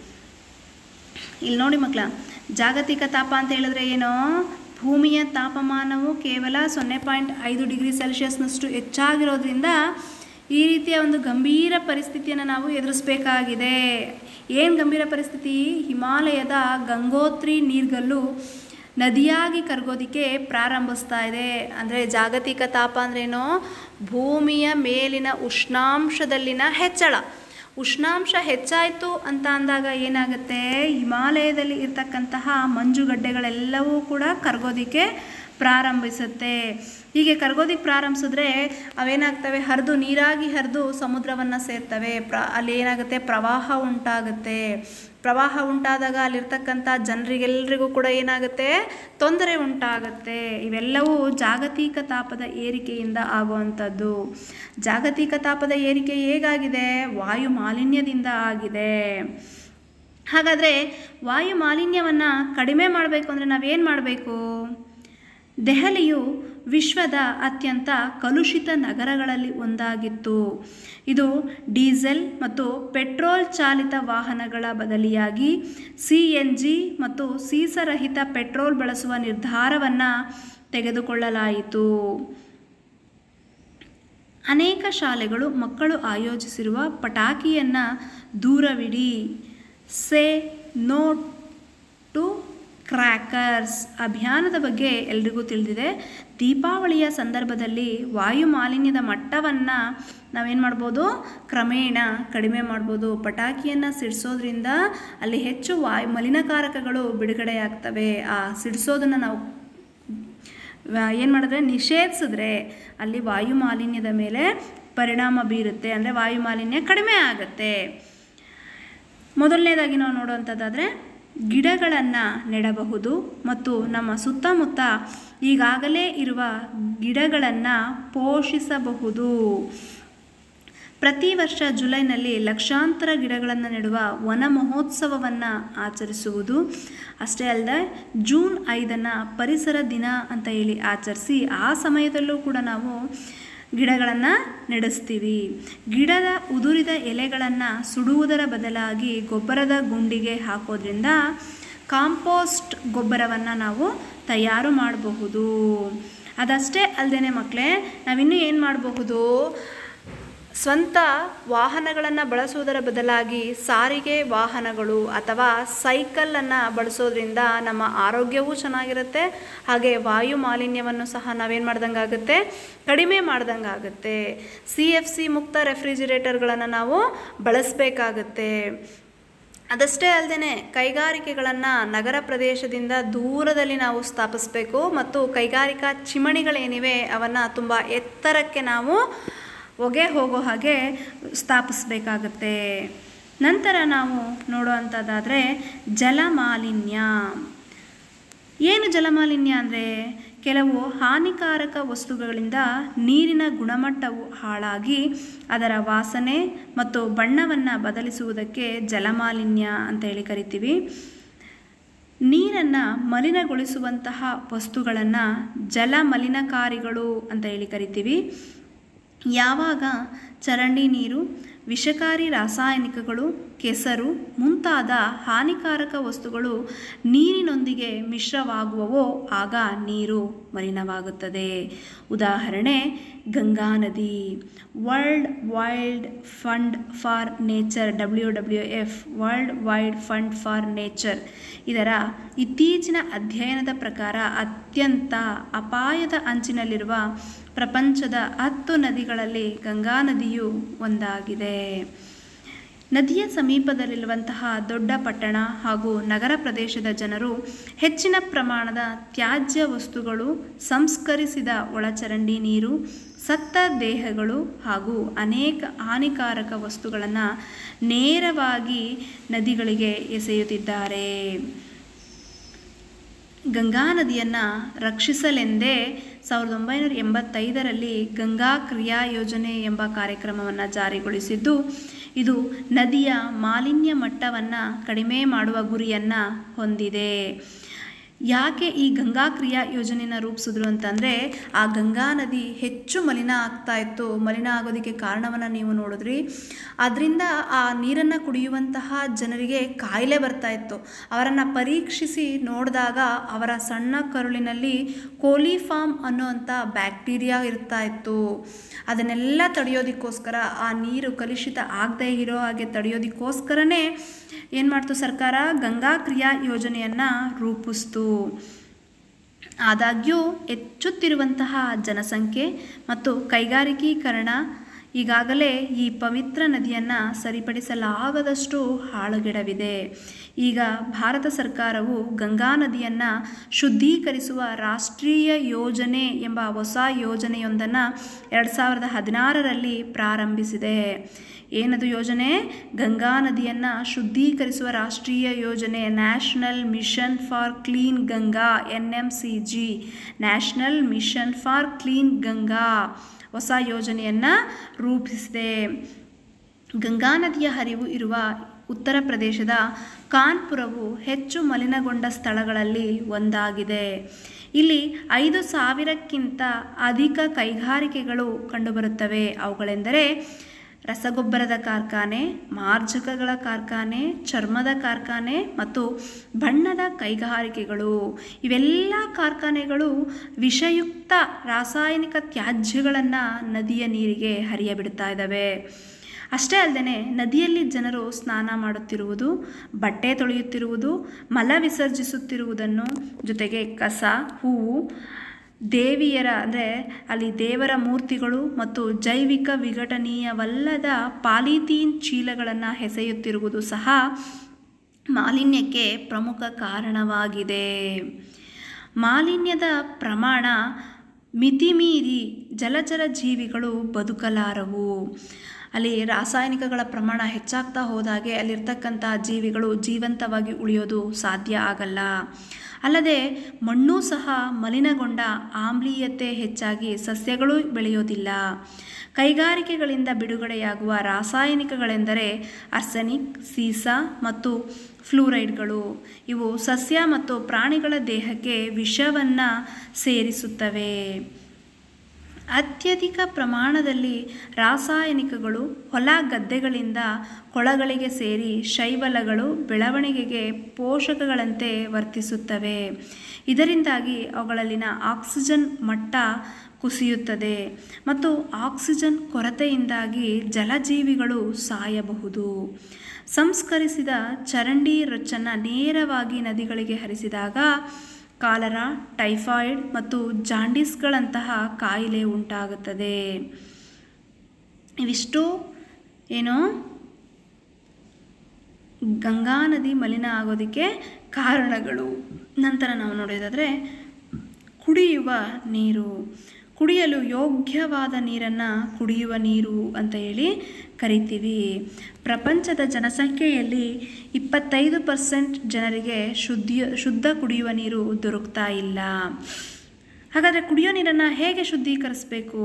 ಇಲ್ಲಿ ನೋಡಿ ಮಕ್ಕಳ ಜಾಗತಿಕ ತಾಪ ಅಂತ ಹೇಳಿದ್ರೆ ಏನು ಭೂಮಿಯ ತಾಪಮಾನವು ಕೇವಲ ಸೊನ್ನೆ ಪಾಯಿಂಟ್ ಐದು ಡಿಗ್ರಿ ಸೆಲ್ಸಿಯಸ್ನಷ್ಟು ಹೆಚ್ಚಾಗಿರೋದ್ರಿಂದ ಈ ರೀತಿಯ ಒಂದು ಗಂಭೀರ ಪರಿಸ್ಥಿತಿಯನ್ನು ನಾವು ಎದುರಿಸಬೇಕಾಗಿದೆ ಏನು ಗಂಭೀರ ಪರಿಸ್ಥಿತಿ ಹಿಮಾಲಯದ ಗಂಗೋತ್ರಿ ನೀರ್ಗಲ್ಲು ನದಿಯಾಗಿ ಕರಗೋದಿಕ್ಕೆ ಪ್ರಾರಂಭಿಸ್ತಾ ಇದೆ ಅಂದರೆ ಜಾಗತಿಕ ತಾಪ ಅಂದ್ರೇನು ಭೂಮಿಯ ಮೇಲಿನ ಉಷ್ಣಾಂಶದಲ್ಲಿನ ಹೆಚ್ಚಳ ಉಷ್ಣಾಂಶ ಹೆಚ್ಚಾಯಿತು ಅಂತ ಅಂದಾಗ ಏನಾಗುತ್ತೆ ಹಿಮಾಲಯದಲ್ಲಿ ಇರ್ತಕ್ಕಂತಹ ಮಂಜುಗಡ್ಡೆಗಳೆಲ್ಲವೂ ಕೂಡ ಕರಗೋದಿಕ್ಕೆ ಪ್ರಾರಂಭಿಸುತ್ತೆ ಹೀಗೆ ಕರಗೋದಿಕ್ಕೆ ಪ್ರಾರಂಭಿಸಿದ್ರೆ ಅವೇನಾಗ್ತವೆ ಹರಿದು ನೀರಾಗಿ ಹರಿದು ಸಮುದ್ರವನ್ನು ಸೇರ್ತವೆ ಪ್ರ ಅಲ್ಲಿ ಏನಾಗುತ್ತೆ ಪ್ರವಾಹ ಉಂಟಾಗುತ್ತೆ ಪ್ರವಾಹ ಉಂಟಾದಾಗ ಅಲ್ಲಿರ್ತಕ್ಕಂಥ ಜನರಿಗೆಲ್ಲರಿಗೂ ಕೂಡ ಏನಾಗುತ್ತೆ ತೊಂದರೆ ಉಂಟಾಗುತ್ತೆ ಇವೆಲ್ಲವೂ ಜಾಗತಿಕ ತಾಪದ ಏರಿಕೆಯಿಂದ ಆಗುವಂಥದ್ದು ಜಾಗತಿಕ ತಾಪದ ಏರಿಕೆ ಹೇಗಾಗಿದೆ ವಾಯು ಮಾಲಿನ್ಯದಿಂದ ಆಗಿದೆ ಹಾಗಾದರೆ ವಾಯು ಮಾಲಿನ್ಯವನ್ನು ಕಡಿಮೆ ಮಾಡಬೇಕು ಅಂದರೆ ನಾವೇನು ಮಾಡಬೇಕು ದೆಹಲಿಯು ವಿಶ್ವದ ಅತ್ಯಂತ ಕಲುಷಿತ ನಗರಗಳಲ್ಲಿ ಒಂದಾಗಿತ್ತು ಇದು ಡೀಸೆಲ್ ಮತ್ತು ಪೆಟ್ರೋಲ್ ಚಾಲಿತ ವಾಹನಗಳ ಬದಲಿಯಾಗಿ ಸಿ ಎನ್ ಜಿ ಮತ್ತು ಸೀಸರಹಿತ ಪೆಟ್ರೋಲ್ ಬಳಸುವ ನಿರ್ಧಾರವನ್ನು ತೆಗೆದುಕೊಳ್ಳಲಾಯಿತು ಅನೇಕ ಶಾಲೆಗಳು ಮಕ್ಕಳು ಆಯೋಜಿಸಿರುವ ಪಟಾಕಿಯನ್ನು ದೂರವಿಡಿ ಸೇ ನೋ ಟು ಕ್ರ್ಯಾಕರ್ಸ್ ಅಭಿಯಾನದ ಬಗ್ಗೆ ಎಲ್ರಿಗೂ ತಿಳಿದಿದೆ ದೀಪಾವಳಿಯ ಸಂದರ್ಭದಲ್ಲಿ ವಾಯು ಮಾಲಿನ್ಯದ ಮಟ್ಟವನ್ನು ನಾವೇನು ಮಾಡ್ಬೋದು ಕ್ರಮೇಣ ಕಡಿಮೆ ಮಾಡ್ಬೋದು ಪಟಾಕಿಯನ್ನು ಸಿಡಿಸೋದ್ರಿಂದ ಅಲ್ಲಿ ಹೆಚ್ಚು ವಾಯು ಮಲಿನಕಾರಕಗಳು ಬಿಡುಗಡೆಯಾಗ್ತವೆ ಆ ಸಿಡಿಸೋದನ್ನು ನಾವು ಏನು ಮಾಡಿದ್ರೆ ನಿಷೇಧಿಸಿದ್ರೆ ಅಲ್ಲಿ ವಾಯು ಮಾಲಿನ್ಯದ ಮೇಲೆ ಪರಿಣಾಮ ಬೀರುತ್ತೆ ಅಂದರೆ ವಾಯು ಮಾಲಿನ್ಯ ಕಡಿಮೆ ಆಗುತ್ತೆ ಮೊದಲನೇದಾಗಿ ನಾವು ನೋಡುವಂಥದ್ದಾದರೆ ಗಿಡಗಳನ್ನು ನೆಡಬಹುದು ಮತ್ತು ನಮ್ಮ ಸುತ್ತಮುತ್ತ ಈಗಾಗಲೇ ಇರುವ ಗಿಡಗಳನ್ನು ಪೋಷಿಸಬಹುದು ಪ್ರತಿ ವರ್ಷ ಜುಲೈನಲ್ಲಿ ಲಕ್ಷಾಂತರ ಗಿಡಗಳನ್ನು ನೆಡುವ ವನ ಮಹೋತ್ಸವವನ್ನು ಆಚರಿಸುವುದು ಅಷ್ಟೇ ಅಲ್ಲದೆ ಜೂನ್ ಐದನ್ನು ಪರಿಸರ ದಿನ ಅಂತ ಹೇಳಿ ಆಚರಿಸಿ ಆ ಸಮಯದಲ್ಲೂ ಕೂಡ ನಾವು ಗಿಡಗಳನ್ನು ನಡೆಸ್ತೀವಿ ಗಿಡದ ಉದುರಿದ ಎಲೆಗಳನ್ನು ಸುಡುವುದರ ಬದಲಾಗಿ ಗೊಬ್ಬರದ ಗುಂಡಿಗೆ ಹಾಕೋದ್ರಿಂದ ಕಾಂಪೋಸ್ಟ್ ಗೊಬ್ಬರವನ್ನು ನಾವು ತಯಾರು ಮಾಡಬಹುದು ಅದಷ್ಟೇ ಅಲ್ಲದೆ ಮಕ್ಕಳೇ ನಾವಿನ್ನೂ ಏನು ಮಾಡಬಹುದು ಸ್ವಂತ ವಾಹನಗಳನ್ನು ಬಳಸುವುದರ ಬದಲಾಗಿ ಸಾರಿಗೆ ವಾಹನಗಳು ಅಥವಾ ಸೈಕಲನ್ನು ಬಳಸೋದ್ರಿಂದ ನಮ್ಮ ಆರೋಗ್ಯವೂ ಚೆನ್ನಾಗಿರುತ್ತೆ ಹಾಗೆ ವಾಯು ಮಾಲಿನ್ಯವನ್ನು ಸಹ ನಾವೇನು ಮಾಡ್ದಂಗೆ ಆಗುತ್ತೆ ಕಡಿಮೆ ಮಾಡ್ದಂಗೆ ಆಗುತ್ತೆ ಸಿ ಎಫ್ ಸಿ ಮುಕ್ತ ರೆಫ್ರಿಜಿರೇಟರ್ಗಳನ್ನು ನಾವು ಬಳಸಬೇಕಾಗತ್ತೆ ಅದಷ್ಟೇ ಅಲ್ಲದೆ ಕೈಗಾರಿಕೆಗಳನ್ನು ನಗರ ಪ್ರದೇಶದಿಂದ ದೂರದಲ್ಲಿ ನಾವು ಸ್ಥಾಪಿಸಬೇಕು ಮತ್ತು ಕೈಗಾರಿಕಾ ಚಿಮಣಿಗಳೇನಿವೆ ಅವನ್ನು ತುಂಬ ಎತ್ತರಕ್ಕೆ ನಾವು ಹೊಗೆ ಹೋಗೋ ಹಾಗೆ ಸ್ಥಾಪಿಸಬೇಕಾಗತ್ತೆ ನಂತರ ನಾವು ನೋಡುವಂಥದ್ದಾದರೆ ಜಲಮಾಲಿನ್ಯ ಏನು ಜಲಮಾಲಿನ್ಯ ಅಂದರೆ ಕೆಲವು ಹಾನಿಕಾರಕ ವಸ್ತುಗಳಿಂದ ನೀರಿನ ಗುಣಮಟ್ಟವು ಹಾಳಾಗಿ ಅದರ ವಾಸನೆ ಮತ್ತು ಬಣ್ಣವನ್ನು ಬದಲಿಸುವುದಕ್ಕೆ ಜಲಮಾಲಿನ್ಯ ಅಂತ ಹೇಳಿ ಕರಿತೀವಿ ನೀರನ್ನು ಮಲಿನಗೊಳಿಸುವಂತಹ ವಸ್ತುಗಳನ್ನು ಜಲಮಲಿನಕಾರಿಗಳು ಅಂತ ಹೇಳಿ ಕರಿತೀವಿ ಯಾವಾಗ ಚರಂಡಿ ನೀರು ವಿಷಕಾರಿ ರಾಸಾಯನಿಕಗಳು ಕೆಸರು ಮುಂತಾದ ಹಾನಿಕಾರಕ ವಸ್ತುಗಳು ನೀರಿನೊಂದಿಗೆ ಮಿಶ್ರವಾಗುವವೋ ಆಗ ನೀರು ಮಲಿನವಾಗುತ್ತದೆ ಉದಾಹರಣೆ ಗಂಗಾ ನದಿ world wild fund for nature W W F world wide fund for nature ಇದರ ಇತ್ತೀಚಿನ ಅಧ್ಯಯನದ ಪ್ರಕಾರ ಅತ್ಯಂತ ಅಪಾಯದ ಅಂಚಿನಲ್ಲಿರುವ ಪ್ರಪಂಚದ ಹತ್ತು ನದಿಗಳಲ್ಲಿ ಗಂಗಾ ನದಿಯು ಒಂದಾಗಿದೆ ನದಿಯ ಸಮೀಪದಲ್ಲಿರುವಂತಹ ದೊಡ್ಡ ಪಟ್ಟಣ ಹಾಗೂ ನಗರ ಪ್ರದೇಶದ ಜನರು ಹೆಚ್ಚಿನ ಪ್ರಮಾಣದ ತ್ಯಾಜ್ಯ ವಸ್ತುಗಳು ಸಂಸ್ಕರಿಸಿದ ಒಳಚರಂಡಿ ನೀರು ಸತ್ತ ದೇಹಗಳು ಹಾಗೂ ಅನೇಕ ಹಾನಿಕಾರಕ ವಸ್ತುಗಳನ್ನು ನೇರವಾಗಿ ನದಿಗಳಿಗೆ ಎಸೆಯುತ್ತಿದ್ದಾರೆ ಗಂಗಾ ನದಿಯನ್ನು ರಕ್ಷಿಸಲೆಂದೇ ಸಾವಿರದ ಒಂಬೈನೂರ ಎಂಬತ್ತೈದರಲ್ಲಿ ಗಂಗಾ ಕ್ರಿಯಾ ಯೋಜನೆ ಎಂಬ ಕಾರ್ಯಕ್ರಮವನ್ನು ಜಾರಿಗೊಳಿಸಿದ್ದು ಇದು ನದಿಯ ಮಾಲಿನ್ಯ ಮಟ್ಟವನ್ನು ಕಡಿಮೆ ಮಾಡುವ ಗುರಿಯನ್ನು ಹೊಂದಿದೆ ಯಾಕೆ ಈ ಗಂಗಾ ಕ್ರಿಯಾ ಯೋಜನೆಯನ್ನು ರೂಪಿಸಿದ್ರು ಅಂತಂದರೆ ಆ ಗಂಗಾ ನದಿ ಹೆಚ್ಚು ಮಲಿನ ಆಗ್ತಾ ಇತ್ತು ಮಲಿನ ಆಗೋದಕ್ಕೆ ಕಾರಣವನ್ನು ನೀವು ನೋಡಿದ್ರಿ ಅದರಿಂದ ಆ ನೀರನ್ನು ಕುಡಿಯುವಂತಹ ಜನರಿಗೆ ಕಾಯಿಲೆ ಬರ್ತಾ ಇತ್ತು ಅವರನ್ನು ಪರೀಕ್ಷಿಸಿ ನೋಡಿದಾಗ ಅವರ ಸಣ್ಣ ಕರುಳಿನಲ್ಲಿ ಕೋಲಿಫಾರ್ಮ್ ಅನ್ನೋವಂಥ ಬ್ಯಾಕ್ಟೀರಿಯಾ ಇರ್ತಾ ಇತ್ತು ಅದನ್ನೆಲ್ಲ ತಡೆಯೋದಕ್ಕೋಸ್ಕರ ಆ ನೀರು ಕಲುಷಿತ ಆಗದೇ ಇರೋ ಹಾಗೆ ತಡೆಯೋದಕ್ಕೋಸ್ಕರನೇ ಏನು ಮಾಡ್ತು ಸರ್ಕಾರ ಗಂಗಾ ಕ್ರಿಯಾ ಯೋಜನೆಯನ್ನು ರೂಪಿಸ್ತು ಆದಾಗ್ಯೂ ಹೆಚ್ಚುತ್ತಿರುವಂತಹ ಜನಸಂಖ್ಯೆ ಮತ್ತು ಕೈಗಾರಿಕೀಕರಣ ಈಗಾಗಲೇ ಈ ಪವಿತ್ರ ನದಿಯನ್ನು ಸರಿಪಡಿಸಲಾಗದಷ್ಟು ಹಾಳುಗೆಡವಿದೆ ಈಗ ಭಾರತ ಸರ್ಕಾರವು ಗಂಗಾ ನದಿಯನ್ನು ಶುದ್ಧೀಕರಿಸುವ ರಾಷ್ಟ್ರೀಯ ಯೋಜನೆ ಎಂಬ ಹೊಸ ಯೋಜನೆಯೊಂದನ್ನು ಎರಡು ಸಾವಿರದ ಹದಿನಾರರಲ್ಲಿ ಪ್ರಾರಂಭಿಸಿದೆ ಏನದು ಯೋಜನೆ ಗಂಗಾ ನದಿಯನ್ನು ಶುದ್ಧೀಕರಿಸುವ ರಾಷ್ಟ್ರೀಯ ಯೋಜನೆ national mission for clean Ganga N M C G national mission for clean Ganga ಹೊಸ ಯೋಜನೆಯನ್ನು ರೂಪಿಸಿದೆ ಗಂಗಾ ನದಿಯ ಹರಿವು ಇರುವ ಉತ್ತರ ಪ್ರದೇಶದ ಕಾನ್ಪುರವು ಹೆಚ್ಚು ಮಲಿನಗೊಂಡ ಸ್ಥಳಗಳಲ್ಲಿ ಒಂದಾಗಿದೆ ಇಲ್ಲಿ ಐದು ಸಾವಿರಕ್ಕಿಂತ ಅಧಿಕ ಕೈಗಾರಿಕೆಗಳು ಕಂಡುಬರುತ್ತವೆ ಅವುಗಳೆಂದರೆ ರಸಗೊಬ್ಬರದ ಕಾರ್ಖಾನೆ ಮಾರ್ಜಕಗಳ ಕಾರ್ಖಾನೆ ಚರ್ಮದ ಕಾರ್ಖಾನೆ ಮತ್ತು ಬಣ್ಣದ ಕೈಗಾರಿಕೆಗಳು ಇವೆಲ್ಲ ಕಾರ್ಖಾನೆಗಳು ವಿಷಯುಕ್ತ ರಾಸಾಯನಿಕ ತ್ಯಾಜ್ಯಗಳನ್ನು ನದಿಯ ನೀರಿಗೆ ಹರಿಯಬಿಡ್ತಾ ಇದ್ದಾವೆ ಅಷ್ಟೇ ಅಲ್ಲದೆ ನದಿಯಲ್ಲಿ ಜನರು ಸ್ನಾನ ಮಾಡುತ್ತಿರುವುದು ಬಟ್ಟೆ ತೊಳೆಯುತ್ತಿರುವುದು ಮಲ ವಿಸರ್ಜಿಸುತ್ತಿರುವುದನ್ನು ಜೊತೆಗೆ ಕಸ ಹೂವು ದೇವಿಯರ ಅಂದರೆ ಅಲ್ಲಿ ದೇವರ ಮೂರ್ತಿಗಳು ಮತ್ತು ಜೈವಿಕ ವಿಘಟನೀಯವಲ್ಲದ ಪಾಲಿಥೀನ್ ಚೀಲಗಳನ್ನು ಎಸೆಯುತ್ತಿರುವುದು ಸಹ ಮಾಲಿನ್ಯಕ್ಕೆ ಪ್ರಮುಖ ಕಾರಣವಾಗಿದೆ ಮಾಲಿನ್ಯದ ಪ್ರಮಾಣ ಮಿತಿಮೀರಿ ಜಲಚರ ಜೀವಿಗಳು ಬದುಕಲಾರವು ಅಲ್ಲಿ ರಾಸಾಯನಿಕಗಳ ಪ್ರಮಾಣ ಹೆಚ್ಚಾಗ್ತಾ ಹೋದಾಗೆ ಅಲ್ಲಿರ್ತಕ್ಕಂಥ ಜೀವಿಗಳು ಜೀವಂತವಾಗಿ ಉಳಿಯೋದು ಸಾಧ್ಯ ಆಗಲ್ಲ ಅಲ್ಲದೆ ಮಣ್ಣು ಸಹ ಮಲಿನಗೊಂಡ ಆಮ್ಲೀಯತೆ ಹೆಚ್ಚಾಗಿ ಸಸ್ಯಗಳು ಬೆಳೆಯೋದಿಲ್ಲ ಕೈಗಾರಿಕೆಗಳಿಂದ ಬಿಡುಗಡೆಯಾಗುವ ರಾಸಾಯನಿಕಗಳೆಂದರೆ ಅರ್ಸೆನಿಕ್ ಸೀಸ ಮತ್ತು ಫ್ಲೂರೈಡ್ಗಳು ಇವು ಸಸ್ಯ ಮತ್ತು ಪ್ರಾಣಿಗಳ ದೇಹಕ್ಕೆ ವಿಷವನ್ನು ಸೇರಿಸುತ್ತವೆ ಅತ್ಯಧಿಕ ಪ್ರಮಾಣದಲ್ಲಿ ರಾಸಾಯನಿಕಗಳು ಹೊಲ ಗದ್ದೆಗಳಿಂದ ಕೊಳಗಳಿಗೆ ಸೇರಿ ಶೈವಲಗಳು ಬೆಳವಣಿಗೆಗೆ ಪೋಷಕಗಳಂತೆ ವರ್ತಿಸುತ್ತವೆ ಇದರಿಂದಾಗಿ ಅವುಗಳಲ್ಲಿನ ಆಕ್ಸಿಜನ್ ಮಟ್ಟ ಕುಸಿಯುತ್ತದೆ ಮತ್ತು ಆಕ್ಸಿಜನ್ ಕೊರತೆಯಿಂದಾಗಿ ಜಲಜೀವಿಗಳು ಸಾಯಬಹುದು ಸಂಸ್ಕರಿಸಿದ ಚರಂಡಿ ರೊಚ್ಚನ್ನು ನೇರವಾಗಿ ನದಿಗಳಿಗೆ ಹರಿಸಿದಾಗ ಕಾಲರಾ ಟೈಫಾಯ್ಡ್ ಮತ್ತು ಜಾಂಡೀಸ್ಗಳಂತಹ ಕಾಯಿಲೆ ಉಂಟಾಗುತ್ತದೆ ಇವಿಷ್ಟು ಏನು ಗಂಗಾ ನದಿ ಮಲಿನ ಆಗೋದಕ್ಕೆ ಕಾರಣಗಳು ನಂತರ ನಾವು ನೋಡೋದಾದರೆ ಕುಡಿಯುವ ನೀರು ಕುಡಿಯಲು ಯೋಗ್ಯವಾದ ನೀರನ್ನು ಕುಡಿಯುವ ನೀರು ಅಂತ ಹೇಳಿ ಕರಿತೀವಿ ಪ್ರಪಂಚದ ಜನಸಂಖ್ಯೆಯಲ್ಲಿ ಇಪ್ಪತ್ತೈದು ಪರ್ಸೆಂಟ್ ಜನರಿಗೆ ಶುದ್ಧ ಶುದ್ಧ ಕುಡಿಯುವ ನೀರು ದೊರಕ್ತಾ ಇಲ್ಲ ಹಾಗಾದರೆ ಕುಡಿಯೋ ನೀರನ್ನು ಹೇಗೆ ಶುದ್ಧೀಕರಿಸಬೇಕು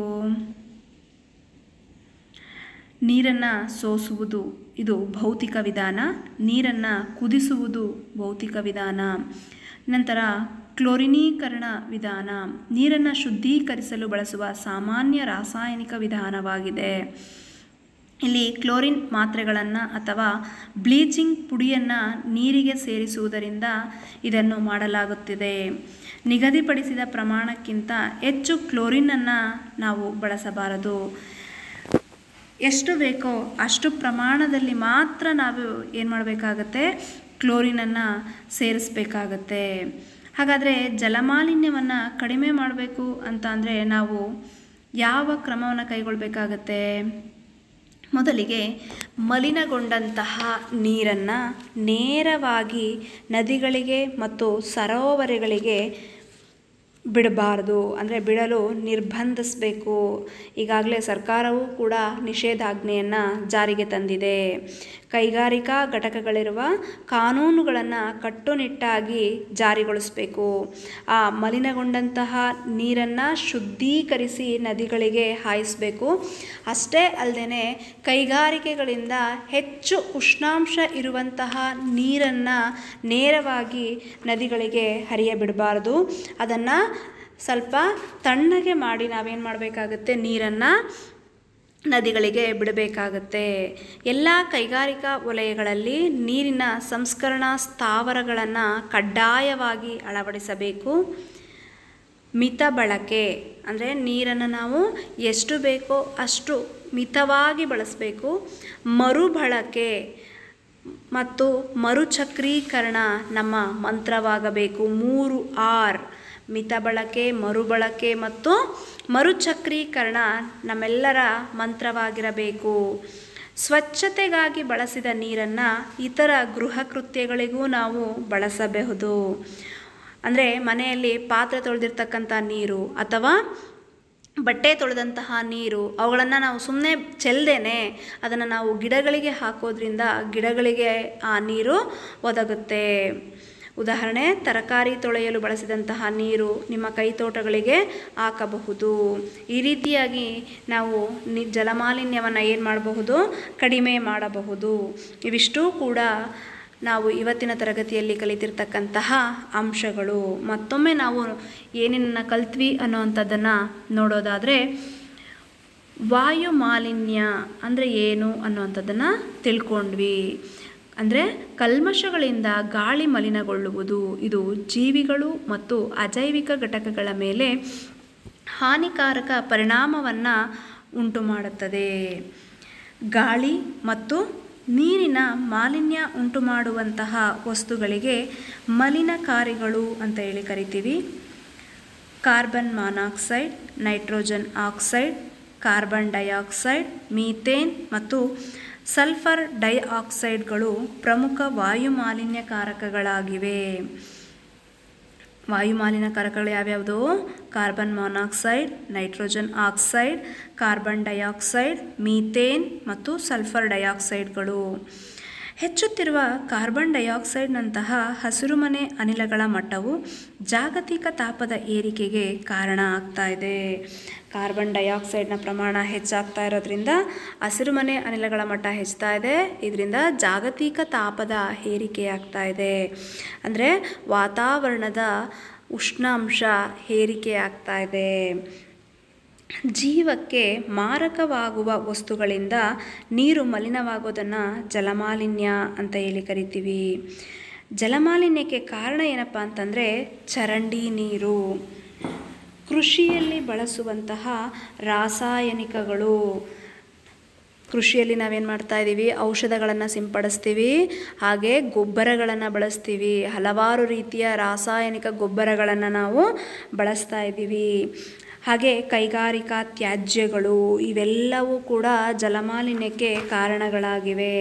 ನೀರನ್ನು ಸೋಸುವುದು ಇದು ಭೌತಿಕ ವಿಧಾನ ನೀರನ್ನು ಕುದಿಸುವುದು ಭೌತಿಕ ವಿಧಾನ ನಂತರ ಕ್ಲೋರಿನೀಕರಣ ವಿಧಾನ ನೀರನ್ನು ಶುದ್ಧೀಕರಿಸಲು ಬಳಸುವ ಸಾಮಾನ್ಯ ರಾಸಾಯನಿಕ ವಿಧಾನವಾಗಿದೆ ಇಲ್ಲಿ ಕ್ಲೋರಿನ್ ಮಾತ್ರೆಗಳನ್ನು ಅಥವಾ ಬ್ಲೀಚಿಂಗ್ ಪುಡಿಯನ್ನು ನೀರಿಗೆ ಸೇರಿಸುವುದರಿಂದ ಇದನ್ನು ಮಾಡಲಾಗುತ್ತಿದೆ ನಿಗದಿಪಡಿಸಿದ ಪ್ರಮಾಣಕ್ಕಿಂತ ಹೆಚ್ಚು ಕ್ಲೋರಿನನ್ನು ನಾವು ಬಳಸಬಾರದು ಎಷ್ಟು ಬೇಕೋ ಅಷ್ಟು ಪ್ರಮಾಣದಲ್ಲಿ ಮಾತ್ರ ನಾವು ಏನು ಮಾಡಬೇಕಾಗತ್ತೆ ಕ್ಲೋರಿನನ್ನು ಸೇರಿಸ್ಬೇಕಾಗತ್ತೆ ಹಾಗಾದರೆ ಜಲಮಾಲಿನ್ಯವನ್ನು ಕಡಿಮೆ ಮಾಡಬೇಕು ಅಂತ ಅಂದರೆ ನಾವು ಯಾವ ಕ್ರಮವನ್ನು ಕೈಗೊಳ್ಳಬೇಕಾಗತ್ತೆ ಮೊದಲಿಗೆ ಮಲಿನಗೊಂಡಂತಹ ನೀರನ್ನು ನೇರವಾಗಿ ನದಿಗಳಿಗೆ ಮತ್ತು ಸರೋವರಗಳಿಗೆ ಬಿಡಬಾರ್ದು ಅಂದರೆ ಬಿಡಲು ನಿರ್ಬಂಧಿಸಬೇಕು ಈಗಾಗಲೇ ಸರ್ಕಾರವೂ ಕೂಡ ನಿಷೇಧಾಜ್ಞೆಯನ್ನು ಜಾರಿಗೆ ತಂದಿದೆ ಕೈಗಾರಿಕಾ ಘಟಕಗಳಿರುವ ಕಾನೂನುಗಳನ್ನು ಕಟ್ಟುನಿಟ್ಟಾಗಿ ಜಾರಿಗೊಳಿಸಬೇಕು ಆ ಮಲಿನಗೊಂಡಂತಹ ನೀರನ್ನು ಶುದ್ಧೀಕರಿಸಿ ನದಿಗಳಿಗೆ ಹಾಯಿಸಬೇಕು ಅಷ್ಟೇ ಅಲ್ಲದೆ ಕೈಗಾರಿಕೆಗಳಿಂದ ಹೆಚ್ಚು ಉಷ್ಣಾಂಶ ಇರುವಂತಹ ನೀರನ್ನು ನೇರವಾಗಿ ನದಿಗಳಿಗೆ ಹರಿಯಬಿಡಬಾರ್ದು ಅದನ್ನು ಸ್ವಲ್ಪ ತಣ್ಣಗೆ ಮಾಡಿ ನಾವೇನು ಮಾಡಬೇಕಾಗುತ್ತೆ ನೀರನ್ನು ನದಿಗಳಿಗೆ ಬಿಡಬೇಕಾಗತ್ತೆ ಎಲ್ಲ ಕೈಗಾರಿಕಾ ವಲಯಗಳಲ್ಲಿ ನೀರಿನ ಸಂಸ್ಕರಣಾ ಸ್ಥಾವರಗಳನ್ನು ಕಡ್ಡಾಯವಾಗಿ ಅಳವಡಿಸಬೇಕು ಮಿತ ಬಳಕೆ ಅಂದರೆ ನೀರನ್ನು ನಾವು ಎಷ್ಟು ಬೇಕೋ ಅಷ್ಟು ಮಿತವಾಗಿ ಬಳಸಬೇಕು ಮರುಬಳಕೆ ಮತ್ತು ಮರುಚಕ್ರೀಕರಣ ನಮ್ಮ ಮಂತ್ರವಾಗಬೇಕು ಮೂರು ಆರ್ ಮಿತ ಬಳಕೆ ಮರುಬಳಕೆ ಮತ್ತು ಮರುಚಕ್ರೀಕರಣ ನಮ್ಮೆಲ್ಲರ ಮಂತ್ರವಾಗಿರಬೇಕು ಸ್ವಚ್ಛತೆಗಾಗಿ ಬಳಸಿದ ನೀರನ್ನು ಇತರ ಗೃಹ ಕೃತ್ಯಗಳಿಗೂ ನಾವು ಬಳಸಬಹುದು ಅಂದರೆ ಮನೆಯಲ್ಲಿ ಪಾತ್ರೆ ತೊಳೆದಿರ್ತಕ್ಕಂಥ ನೀರು ಅಥವಾ ಬಟ್ಟೆ ತೊಳೆದಂತಹ ನೀರು ಅವುಗಳನ್ನು ನಾವು ಸುಮ್ಮನೆ ಚೆಲ್ಲದೇನೆ ಅದನ್ನು ನಾವು ಗಿಡಗಳಿಗೆ ಹಾಕೋದ್ರಿಂದ ಗಿಡಗಳಿಗೆ ಆ ನೀರು ಒದಗುತ್ತೆ ಉದಾಹರಣೆ ತರಕಾರಿ ತೊಳೆಯಲು ಬಳಸಿದಂತಹ ನೀರು ನಿಮ್ಮ ಕೈತೋಟಗಳಿಗೆ ಹಾಕಬಹುದು ಈ ರೀತಿಯಾಗಿ ನಾವು ನಿ ಜಲಮಾಲಿನ್ಯವನ್ನು ಏನು ಮಾಡಬಹುದು ಕಡಿಮೆ ಮಾಡಬಹುದು ಇವಿಷ್ಟೂ ಕೂಡ ನಾವು ಇವತ್ತಿನ ತರಗತಿಯಲ್ಲಿ ಕಲಿತಿರ್ತಕ್ಕಂತಹ ಅಂಶಗಳು ಮತ್ತೊಮ್ಮೆ ನಾವು ಏನೇನನ್ನ ಕಲ್ತ್ವಿ ಅನ್ನೋವಂಥದ್ದನ್ನು ನೋಡೋದಾದರೆ ವಾಯು ಮಾಲಿನ್ಯ ಅಂದರೆ ಏನು ಅನ್ನುವಂಥದ್ದನ್ನು ತಿಳ್ಕೊಂಡ್ವಿ ಅಂದರೆ ಕಲ್ಮಶಗಳಿಂದ ಗಾಳಿ ಮಲಿನಗೊಳ್ಳುವುದು ಇದು ಜೀವಿಗಳು ಮತ್ತು ಅಜೈವಿಕ ಘಟಕಗಳ ಮೇಲೆ ಹಾನಿಕಾರಕ ಪರಿಣಾಮವನ್ನು ಉಂಟು ಮಾಡುತ್ತದೆ ಗಾಳಿ ಮತ್ತು ನೀರಿನ ಮಾಲಿನ್ಯ ಉಂಟು ಮಾಡುವಂತಹ ವಸ್ತುಗಳಿಗೆ ಮಲಿನಕಾರಿಗಳು ಅಂತ ಹೇಳಿ ಕರಿತೀವಿ carbon monoxide nitrogen oxide carbon dioxide methane ಮತ್ತು ಸಲ್ಫರ್ ಡೈಆಕ್ಸೈಡ್ಗಳು ಪ್ರಮುಖ ವಾಯು ಮಾಲಿನ್ಯಕಾರಕಗಳಾಗಿವೆ ವಾಯು ಮಾಲಿನ್ಯಕಾರಕಗಳು ಯಾವ್ಯಾವುದು carbon monoxide nitrogen oxide carbon dioxide methane ಮತ್ತು ಸಲ್ಫರ್ ಡೈಆಕ್ಸೈಡ್ಗಳು ಹೆಚ್ಚುತ್ತಿರುವ ಕಾರ್ಬನ್ ಡೈಆಕ್ಸೈಡ್ನಂತಹ ಹಸಿರುಮನೆ ಅನಿಲಗಳ ಮಟ್ಟವು ಜಾಗತಿಕ ತಾಪದ ಏರಿಕೆಗೆ ಕಾರಣ ಆಗ್ತಾ ಇದೆ ಕಾರ್ಬನ್ ಡೈಆಕ್ಸೈಡ್ನ ಪ್ರಮಾಣ ಹೆಚ್ಚಾಗ್ತಾ ಇರೋದ್ರಿಂದ ಹಸಿರುಮನೆ ಅನಿಲಗಳ ಮಟ್ಟ ಹೆಚ್ಚುತ್ತಾ ಇದೆ ಇದರಿಂದ ಜಾಗತಿಕ ತಾಪದ ಏರಿಕೆಯಾಗ್ತಾ ಇದೆ ಅಂದರೆ ವಾತಾವರಣದ ಉಷ್ಣಾಂಶ ಏರಿಕೆ ಆಗ್ತಾ ಇದೆ ಜೀವಕ್ಕೆ ಮಾರಕವಾಗುವ ವಸ್ತುಗಳಿಂದ ನೀರು ಮಲಿನವಾಗೋದನ್ನು ಜಲಮಾಲಿನ್ಯ ಅಂತ ಹೇಳಿ ಕರಿತೀವಿ ಜಲಮಾಲಿನ್ಯಕ್ಕೆ ಕಾರಣ ಏನಪ್ಪ ಅಂತಂದರೆ ಚರಂಡಿ ನೀರು ಕೃಷಿಯಲ್ಲಿ ಬಳಸುವಂತಹ ರಾಸಾಯನಿಕಗಳು ಕೃಷಿಯಲ್ಲಿ ನಾವೇನು ಮಾಡ್ತಾ ಇದ್ದೀವಿ ಔಷಧಗಳನ್ನು ಸಿಂಪಡಿಸ್ತೀವಿ ಹಾಗೆ ಗೊಬ್ಬರಗಳನ್ನು ಬಳಸ್ತೀವಿ ಹಲವಾರು ರೀತಿಯ ರಾಸಾಯನಿಕ ಗೊಬ್ಬರಗಳನ್ನು ನಾವು ಬಳಸ್ತಾ ಇದ್ದೀವಿ ಹಾಗೆ ಕೈಗಾರಿಕಾ ತ್ಯಾಜ್ಯಗಳು ಇವೆಲ್ಲವೂ ಕೂಡ ಜಲಮಾಲಿನ್ಯಕ್ಕೆ ಕಾರಣಗಳಾಗಿವೆ